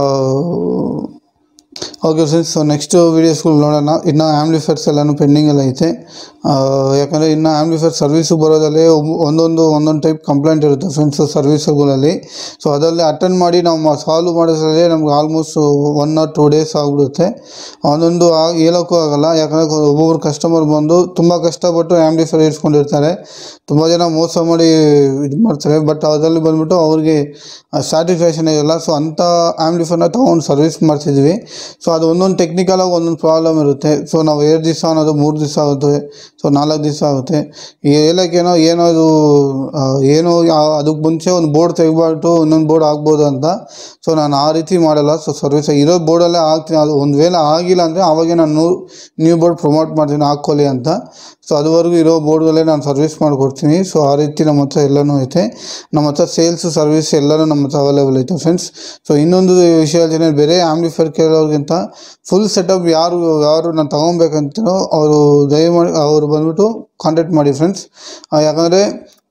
ಓಕೆ ಫ್ರೆಂಡ್ಸ್ ಸೊ ನೆಕ್ಸ್ಟ್ ವೀಡಿಯೋಸ್ಗಳು ನೋಡೋಣ ಇನ್ನು ಆ್ಯಮ್ಲಿಫೈರ್ಸ್ ಎಲ್ಲನೂ ಪೆಂಡಿಂಗಲ್ಲಿ ಐತೆ ಆ, ಯಾಕಂದರೆ ಇನ್ನು ಆ್ಯಮ್ಲಿಫೈರ್ ಸರ್ವಿಸು ಬರೋದಲ್ಲಿ ಒಬ್ಬ- ಒಂದೊಂದು ಒಂದೊಂದು ಟೈಪ್ ಕಂಪ್ಲೇಂಟ್ ಇರುತ್ತೆ ಫ್ರೆಂಡ್ಸ್ ಸರ್ವಿಸ್ಗಳಲ್ಲಿ ಸೊ ಅದರಲ್ಲಿ ಅಟೆಂಡ್ ಮಾಡಿ ನಾವು ಸಾಲ್ವ್ ಮಾಡೋದ್ರಲ್ಲಿ ನಮ್ಗೆ almost one or two days ಆಗಿಬಿಡುತ್ತೆ ಒಂದೊಂದು ಆ ಹೇಳೋಕ್ಕೂ ಆಗಲ್ಲ ಯಾಕಂದರೆ ಒಬ್ಬೊಬ್ರು ಕಸ್ಟಮರ್ ಬಂದು ತುಂಬ ಕಷ್ಟಪಟ್ಟು ಆ್ಯಮ್ಲಿಫೈರ್ ಇಟ್ಕೊಂಡಿರ್ತಾರೆ ತುಂಬ ಜನ ಮೋಸ ಮಾಡಿ ಇದು ಮಾಡ್ತಾರೆ ಬಟ್ ಅದರಲ್ಲಿ ಬಂದ್ಬಿಟ್ಟು ಅವ್ರಿಗೆ ಸ್ಯಾಟಿಸ್ಫ್ಯಾಕ್ಷನ್ ಇರಲ್ಲ ಸೊ ಅಂಥ ಆ್ಯಮ್ಲಿಫೈರ್ನ ತೊಗೊಂಡು ಸರ್ವಿಸ್ ಮಾಡ್ತಿದ್ವಿ ಸೊ ಅದು ಒಂದೊಂದು ಟೆಕ್ನಿಕಲಾಗಿ ಒಂದೊಂದು ಪ್ರಾಬ್ಲಮ್ ಇರುತ್ತೆ ಸೊ ನಾವು ಎರಡು ದಿವಸ ಅನ್ನೋದು ಮೂರು ದಿವಸ ಆಗುತ್ತೆ ಸೊ ನಾಲ್ಕು ದಿವಸ ಆಗುತ್ತೆ ಈ ಹೇಳೋಕ್ಕೇನೋ ಏನೋ ಇದು ಆ, ಏನೋ ಯಾ- ಅದಕ್ಕೆ ಮುಂಚೆ ಒಂದು ಬೋರ್ಡ್ ತೆಗಿಬಾರ್ದು ಇನ್ನೊಂದು ಬೋರ್ಡ್ ಆಗ್ಬೋದು ಅಂತ ಸೊ ನಾನು ಆ ರೀತಿ ಮಾಡಲ್ಲ ಸೊ ಸರ್ವಿಸ್ ಇರೋ ಬೋರ್ಡಲ್ಲೇ ಹಾಕ್ತೀನಿ ಅದು ಒಂದು ವೇಳೆ ಆಗಿಲ್ಲ ಅಂದರೆ ಅವಾಗೆ ನಾನು ನ್ಯೂ ಬೋರ್ಡ್ ಪ್ರಮೋಟ್ ಮಾಡ್ತೀನಿ ಹಾಕ್ಕೊಳ್ಳಿ ಅಂತ ಸೊ ಅದುವರೆಗೂ ಇರೋ ಬೋರ್ಡ್ಗಳೇ ನಾನು ಸರ್ವಿಸ್ ಮಾಡಿಕೊಡ್ತೀನಿ ಸೊ ಆ ರೀತಿ ನಮ್ಮ ಹತ್ರ ಎಲ್ಲನೂ ಐತೆ ನಮ್ಮ ಹತ್ರ ಸೇಲ್ಸ್ ಸರ್ವಿಸ್ ಎಲ್ಲನೂ ನಮ್ಮ ಹತ್ರ ಅವೈಲೇಬಲ್ ಐತೆ ಫ್ರೆಂಡ್ಸ್ ಸೊ ಇನ್ನೊಂದು ವಿಷಯ ಹೇಳ್ತೀನಿ ಬೇರೆ ಆಂಬ್ಲಿಫೈರ್ ಕೇಳೋರಿಗಿಂತ ಫುಲ್ ಸೆಟಪ್ ಯಾರು ಯಾರು ನಾನು ತೊಗೊಬೇಕಂತನೋ ಅವರು ದಯಮಾಡಿ ಅವರು ಬಂದ್ಬಿಟ್ಟು ಕಾಂಟ್ಯಾಕ್ಟ್ ಮಾಡಿ ಫ್ರೆಂಡ್ಸ್ ಯಾಕಂದರೆ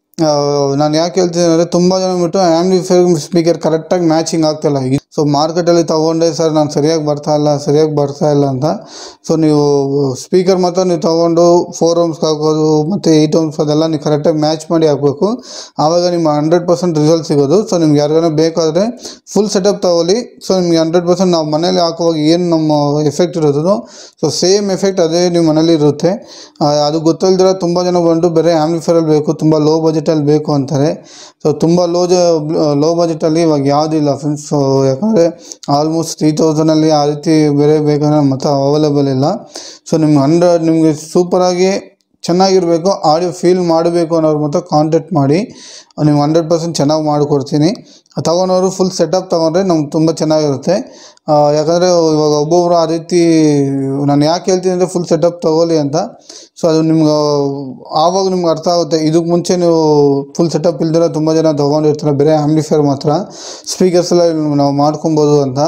ನಾನು ಯಾಕೆ ಹೇಳ್ತೀನಿ ಅಂದರೆ ತುಂಬ ಜನ ಬಿಟ್ಟು ಆ್ಯಮ್ಲಿಫೈರ್ ಸ್ಪೀಕರ್ ಕರೆಕ್ಟಾಗಿ ಮ್ಯಾಚಿಂಗ್ ಆಗ್ತಾಯಿಲ್ಲ ಸೊ ಮಾರ್ಕೆಟಲ್ಲಿ ತೊಗೊಂಡೆ ಸರ್ ನಾನು ಸರಿಯಾಗಿ ಬರ್ತಾ ಇಲ್ಲ ಸರಿಯಾಗಿ ಬರ್ತಾ ಇಲ್ಲ ಅಂತ ಸೊ ನೀವು ಸ್ಪೀಕರ್ ಮಾತ್ರ ನೀವು ತೊಗೊಂಡು ಫೋರ್ ಓಮ್ಸ್ಗೆ ಹಾಕೋದು ಮತ್ತು ಏಯ್ಟ್ ಓಮ್ಸ್ ಅದೆಲ್ಲ ನೀವು ಕರೆಕ್ಟಾಗಿ ಮ್ಯಾಚ್ ಮಾಡಿ ಹಾಕಬೇಕು ಆವಾಗ ನಿಮ್ಮ ಹಂಡ್ರೆಡ್ ಪರ್ಸೆಂಟ್ ರಿಸಲ್ಟ್ ಸಿಗೋದು ಸೊ ನಿಮ್ಗೆ ಯಾರಿಗಾನ ಬೇಕಾದರೆ ಫುಲ್ ಸೆಟಪ್ ತಗೊಳ್ಳಿ ಸೊ ನಿಮ್ಗೆ ಹಂಡ್ರೆಡ್ ಪರ್ಸೆಂಟ್ ನಾವು ಮನೇಲಿ ಹಾಕುವಾಗ ಏನು ನಮ್ಮ ಎಫೆಕ್ಟ್ ಇರೋದು ಸೊ ಸೇಮ್ ಎಫೆಕ್ಟ್ ಅದೇ ನಿಮ್ಮ ಮನೇಲಿ ಇರುತ್ತೆ ಆ, ಅದು ಗೊತ್ತಿಲ್ದಿರ ತುಂಬ ಜನ ಬಂದು ಬೇರೆ ಆ್ಯಮ್ಲಿಫೈರಲ್ಲಿ ಬೇಕು ತುಂಬ ಲೋ ಬಜೆಟಲ್ಲಿ ಬೇಕು ಅಂತಾರೆ ಸೊ ತುಂಬ ಲೋ ಜ ಲೋ ಬಜೆಟಲ್ಲಿ ಇವಾಗ ಯಾವುದಿಲ್ಲ ಫ್ರೆಂಡ್ಸ್ ಸೊ ಯಾಕಂದರೆ ಆಲ್ಮೋಸ್ಟ್ ತ್ರೀ ತೌಸಂಡಲ್ಲಿ ಆ ರೀತಿ ಬೇರೆ ಬೇಕಂದ್ರೆ ನಮ್ಮ ಹತ್ರ ಅವೈಲೇಬಲ್ ಇಲ್ಲ ಸೊ ನಿಮ್ಗೆ ಹಂಡ್ರೆಡ್ ನಿಮಗೆ ಸೂಪರಾಗಿ ಚೆನ್ನಾಗಿರಬೇಕು ಆಡಿಯೋ ಫೀಲ್ ಮಾಡಬೇಕು ಅನ್ನೋರು ಮಾತ್ರ ಕಾಂಟ್ಯಾಕ್ಟ್ ಮಾಡಿ ನಿಮ್ಗೆ ಹಂಡ್ರೆಡ್ ಪರ್ಸೆಂಟ್ ಚೆನ್ನಾಗಿ ಮಾಡಿಕೊಡ್ತೀನಿ ತಗೊಳೋರು ಫುಲ್ ಸೆಟಪ್ ತೊಗೊಂಡ್ರೆ ನಮ್ಗೆ ತುಂಬ ಚೆನ್ನಾಗಿರುತ್ತೆ ಆ, ಯಾಕಂದರೆ ಇವಾಗ ಒಬ್ಬೊಬ್ರು ಆ ರೀತಿ ನಾನು ಯಾಕೆ ಹೇಳ್ತೀನಿ ಅಂದರೆ ಫುಲ್ ಸೆಟಪ್ ತೊಗೊಳ್ಳಿ ಅಂತ ಸೊ ಅದು ನಿಮ್ಗೆ ಆವಾಗ ನಿಮ್ಗೆ ಅರ್ಥ ಆಗುತ್ತೆ ಇದಕ್ಕೆ ಮುಂಚೆ ನೀವು ಫುಲ್ ಸೆಟಪ್ ಇಲ್ದಿರ ತುಂಬ ಜನ ತೊಗೊಂಡಿರ್ತಾರೆ ಬೇರೆ ಆಂಬ್ಲಿಫೈರ್ ಮಾತ್ರ ಸ್ಪೀಕರ್ಸ್ ಎಲ್ಲ ನಾವು ಮಾಡ್ಕೊಬೋದು ಅಂತ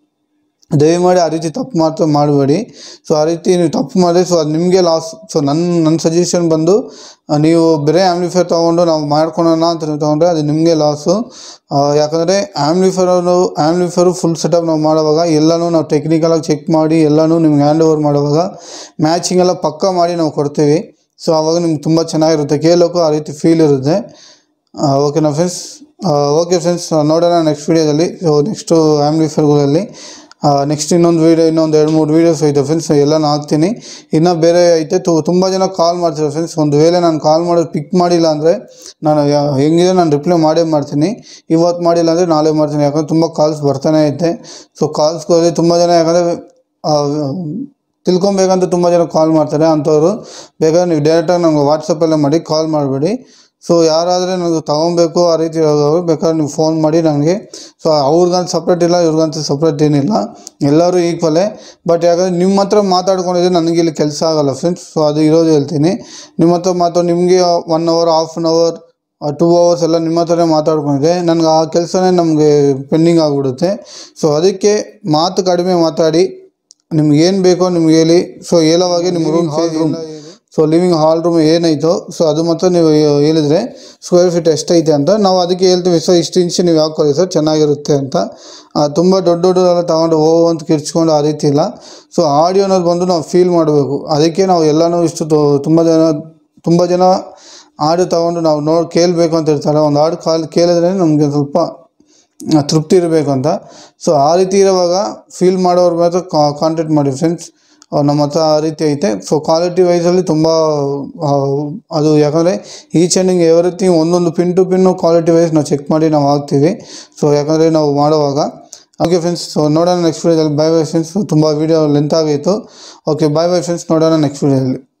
ದಯಮಾಡಿ ಆ ರೀತಿ ತಪ್ಪು ಮಾತ್ರ ಮಾಡಬೇಡಿ ಸೊ ಆ ರೀತಿ ನೀವು ತಪ್ಪು ಮಾಡಿದ್ರೆ ಸೊ ಅದು ನಿಮಗೆ ಲಾಸ್ ಸೊ ನನ್ನ ನನ್ನ ಸಜೆಷನ್ ಬಂದು ಆ, ನೀವು ಬೇರೆ ಆ್ಯಮ್ಲಿಫೈರ್ ತೊಗೊಂಡು ನಾವು ಮಾಡ್ಕೊಳೋಣ ಅಂತ ನೀವು ತೊಗೊಂಡ್ರೆ ಅದು ನಿಮಗೆ ಲಾಸು ಯಾಕಂದರೆ ಆ್ಯಮ್ಲಿಫೈರು ಆ್ಯಮ್ಲಿಫೈರು ಫುಲ್ ಸೆಟಪ್ ನಾವು ಮಾಡುವಾಗ ಎಲ್ಲನೂ ನಾವು ಟೆಕ್ನಿಕಲಾಗಿ ಚೆಕ್ ಮಾಡಿ ಎಲ್ಲನೂ ನಿಮ್ಗೆ ಹ್ಯಾಂಡ್ ಓವರ್ ಮಾಡುವಾಗ ಮ್ಯಾಚಿಂಗ್ ಎಲ್ಲ ಪಕ್ಕ ಮಾಡಿ ನಾವು ಕೊಡ್ತೀವಿ ಸೊ ಆವಾಗ ನಿಮ್ಗೆ ತುಂಬ ಚೆನ್ನಾಗಿರುತ್ತೆ ಕೇಳೋಕ್ಕೂ ಆ ರೀತಿ ಫೀಲ್ ಇರುತ್ತೆ ಓಕೆನಾ ಫ್ರೆಂಡ್ಸ್ ಓಕೆ ಫ್ರೆಂಡ್ಸ್ ನೋಡೋಣ ನೆಕ್ಸ್ಟ್ ವೀಡಿಯೋದಲ್ಲಿ ಸೊ ನೆಕ್ಸ್ಟು ಆ್ಯಮ್ಲಿಫೈರ್ಗಳಲ್ಲಿ ನೆಕ್ಸ್ಟ್ ಇನ್ನೊಂದು ವೀಡಿಯೋ ಇನ್ನೊಂದು ಎರಡು ಮೂರು ವೀಡಿಯೋಸ್ ಐತೆ ಫ್ರೆಂಡ್ಸ್ ಎಲ್ಲನೂ ಹಾಕ್ತೀನಿ ಇನ್ನು ಬೇರೆ ಐತೆ ತು ತುಂಬ ಜನ ಕಾಲ್ ಮಾಡ್ತಾರೆ ಫ್ರೆಂಡ್ಸ್ ಒಂದು ವೇಳೆ ನಾನು ಕಾಲ್ ಮಾಡೋದು ಪಿಕ್ ಮಾಡಿಲ್ಲ ಅಂದರೆ ನಾನು ಯಾ- ಹೆಂಗಿದೆ ನಾನು ರಿಪ್ಲೈ ಮಾಡೇ ಮಾಡ್ತೀನಿ ಇವತ್ತು ಮಾಡಿಲ್ಲ ಅಂದರೆ ನಾಳೆ ಮಾಡ್ತೀನಿ ಯಾಕಂದರೆ ತುಂಬ ಕಾಲ್ಸ್ ಬರ್ತಾನೆ ಐತೆ ಸೊ ಕಾಲ್ಸ್ಗಳಲ್ಲಿ ತುಂಬ ಜನ ಯಾಕಂದರೆ ತಿಳ್ಕೊಬೇಕಂತ ತುಂಬ ಜನ ಕಾಲ್ ಮಾಡ್ತಾರೆ ಅಂಥವ್ರು ಬೇಕಾದ್ರೆ ನೀವು ಡೈರೆಕ್ಟಾಗಿ ನಂಗೆ ವಾಟ್ಸಪ್ಪಲ್ಲೇ ಮಾಡಿ ಕಾಲ್ ಮಾಡಬೇಡಿ ಸೊ ಯಾರಾದರೆ ನನಗೆ ತೊಗೊಬೇಕು ಆ ರೀತಿ ಇರೋದವ್ರು ಬೇಕಾದ್ರೆ ನೀವು ಫೋನ್ ಮಾಡಿ ನನಗೆ ಸೊ ಅವ್ರಿಗಂತ ಸಪ್ರೇಟ್ ಇಲ್ಲ ಇವ್ರಿಗಂತ ಸಪ್ರೇಟ್ ಏನಿಲ್ಲ ಎಲ್ಲರೂ ಈಕ್ವಲೇ ಬಟ್ ಯಾಕಂದರೆ ನಿಮ್ಮ ಹತ್ರ ಮಾತಾಡ್ಕೊಂಡಿದ್ರೆ ನನಗೆ ಇಲ್ಲಿ ಕೆಲಸ ಆಗಲ್ಲ ಫ್ರೆಂಡ್ಸ್ ಸೊ ಅದು ಇರೋದು ಹೇಳ್ತೀನಿ ನಿಮ್ಮ ಹತ್ರ ಮಾತಾಡಿ ನಿಮಗೆ one hour half an hour two hours ಎಲ್ಲ ನಿಮ್ಮ ಹತ್ರನೇ ಮಾತಾಡ್ಕೊಂಡಿದ್ದೆ ನನಗೆ ಆ ಕೆಲಸನೇ ನಮಗೆ ಪೆಂಡಿಂಗ್ ಆಗಿಬಿಡುತ್ತೆ ಸೊ ಅದಕ್ಕೆ ಮಾತು ಕಡಿಮೆ ಮಾತಾಡಿ ನಿಮ್ಗೆ ಏನು ಬೇಕೋ ನಿಮ್ಗೆ ಹೇಳಿ ಸೊ ಹೇಳೋವಾಗೆ ನಿಮ್ಮ ರೂಮ್ ಸೇರಿ room so living hall room ಏನಾಯ್ತೋ ಸೊ ಅದು ಮಾತ್ರ ನೀವು ಹೇ- ಹೇಳಿದ್ರೆ ಸ್ಕ್ವೇರ್ ಫೀಟ್ ಎಷ್ಟೈತೆ ಅಂತ ನಾವು ಅದಕ್ಕೆ ಹೇಳ್ತೀವಿ ಸರ್ ಇಷ್ಟು ಇಂಚ್ ನೀವು ಹಾಕೊಳ್ಳಿ ಸರ್ ಚೆನ್ನಾಗಿರುತ್ತೆ ಅಂತ ಆ, ತುಂಬ ದೊಡ್ಡ ದೊಡ್ಡದೆಲ್ಲ ತಗೊಂಡು ಓ ಅಂತ ಕಿರ್ಚ್ಕೊಂಡು ಆ ರೀತಿ ಇಲ್ಲ ಸೊ ಆಡಿಯೋ ಅನ್ನೋದು ಬಂದು ನಾವು ಫೀಲ್ ಮಾಡಬೇಕು ಅದಕ್ಕೆ ನಾವು ಎಲ್ಲನೂ ಇಷ್ಟು ತೊ- ತುಂಬ ಜನ ತುಂಬ ಜನ ಹಾಡು ತಗೊಂಡು ನಾವು ನೋಡಿ ಕೇಳಬೇಕು ಅಂತ ಇರ್ತಾರೆ ಒಂದು ಹಾಡು ಕಾಲ್ ಕೇಳಿದ್ರೆ ನಮಗೆ ಸ್ವಲ್ಪ ಆ, ತೃಪ್ತಿ ಇರಬೇಕು ಅಂತ ಸೊ ಆ ರೀತಿ ಇರುವಾಗ ಫೀಲ್ ಮಾಡೋರು ಮಾತ್ರ ಕಾಂಟ್ಯಾಕ್ಟ್ ಮಾಡಿ ಫ್ರೆಂಡ್ಸ್ ನಮ್ಮ ಹತ್ರ ಆ ರೀತಿ ಐತೆ ಸೊ ಕ್ವಾಲಿಟಿ ವೈಸಲ್ಲಿ ತುಂಬ ಅದು ಯಾಕಂದರೆ ಈಚ್ ಎಂಡಿಂಗ್ ಎವ್ರಿಥಿಂಗ್ ಒಂದೊಂದು pin to pin quality wise ನಾವು ಚೆಕ್ ಮಾಡಿ ನಾವು ಹಾಕ್ತೀವಿ ಸೊ ಯಾಕಂದರೆ ನಾವು ಮಾಡುವಾಗ ಓಕೆ ಫ್ರೆಂಡ್ಸ್ ಸೊ ನೋಡೋಣ ನೆಕ್ಸ್ಟ್ ವೀಡಿಯೋದಲ್ಲಿ ಬೈ ಬೈ ಫ್ರೆಂಡ್ಸ್ ತುಂಬ ವೀಡಿಯೋ ಲೆಂತ್ ಆಗಿತ್ತು ಓಕೆ ಬೈ ಬೈ ಫ್ರೆಂಡ್ಸ್ ನೋಡೋಣ ನೆಕ್ಸ್ಟ್ ವೀಡಿಯೋದಲ್ಲಿ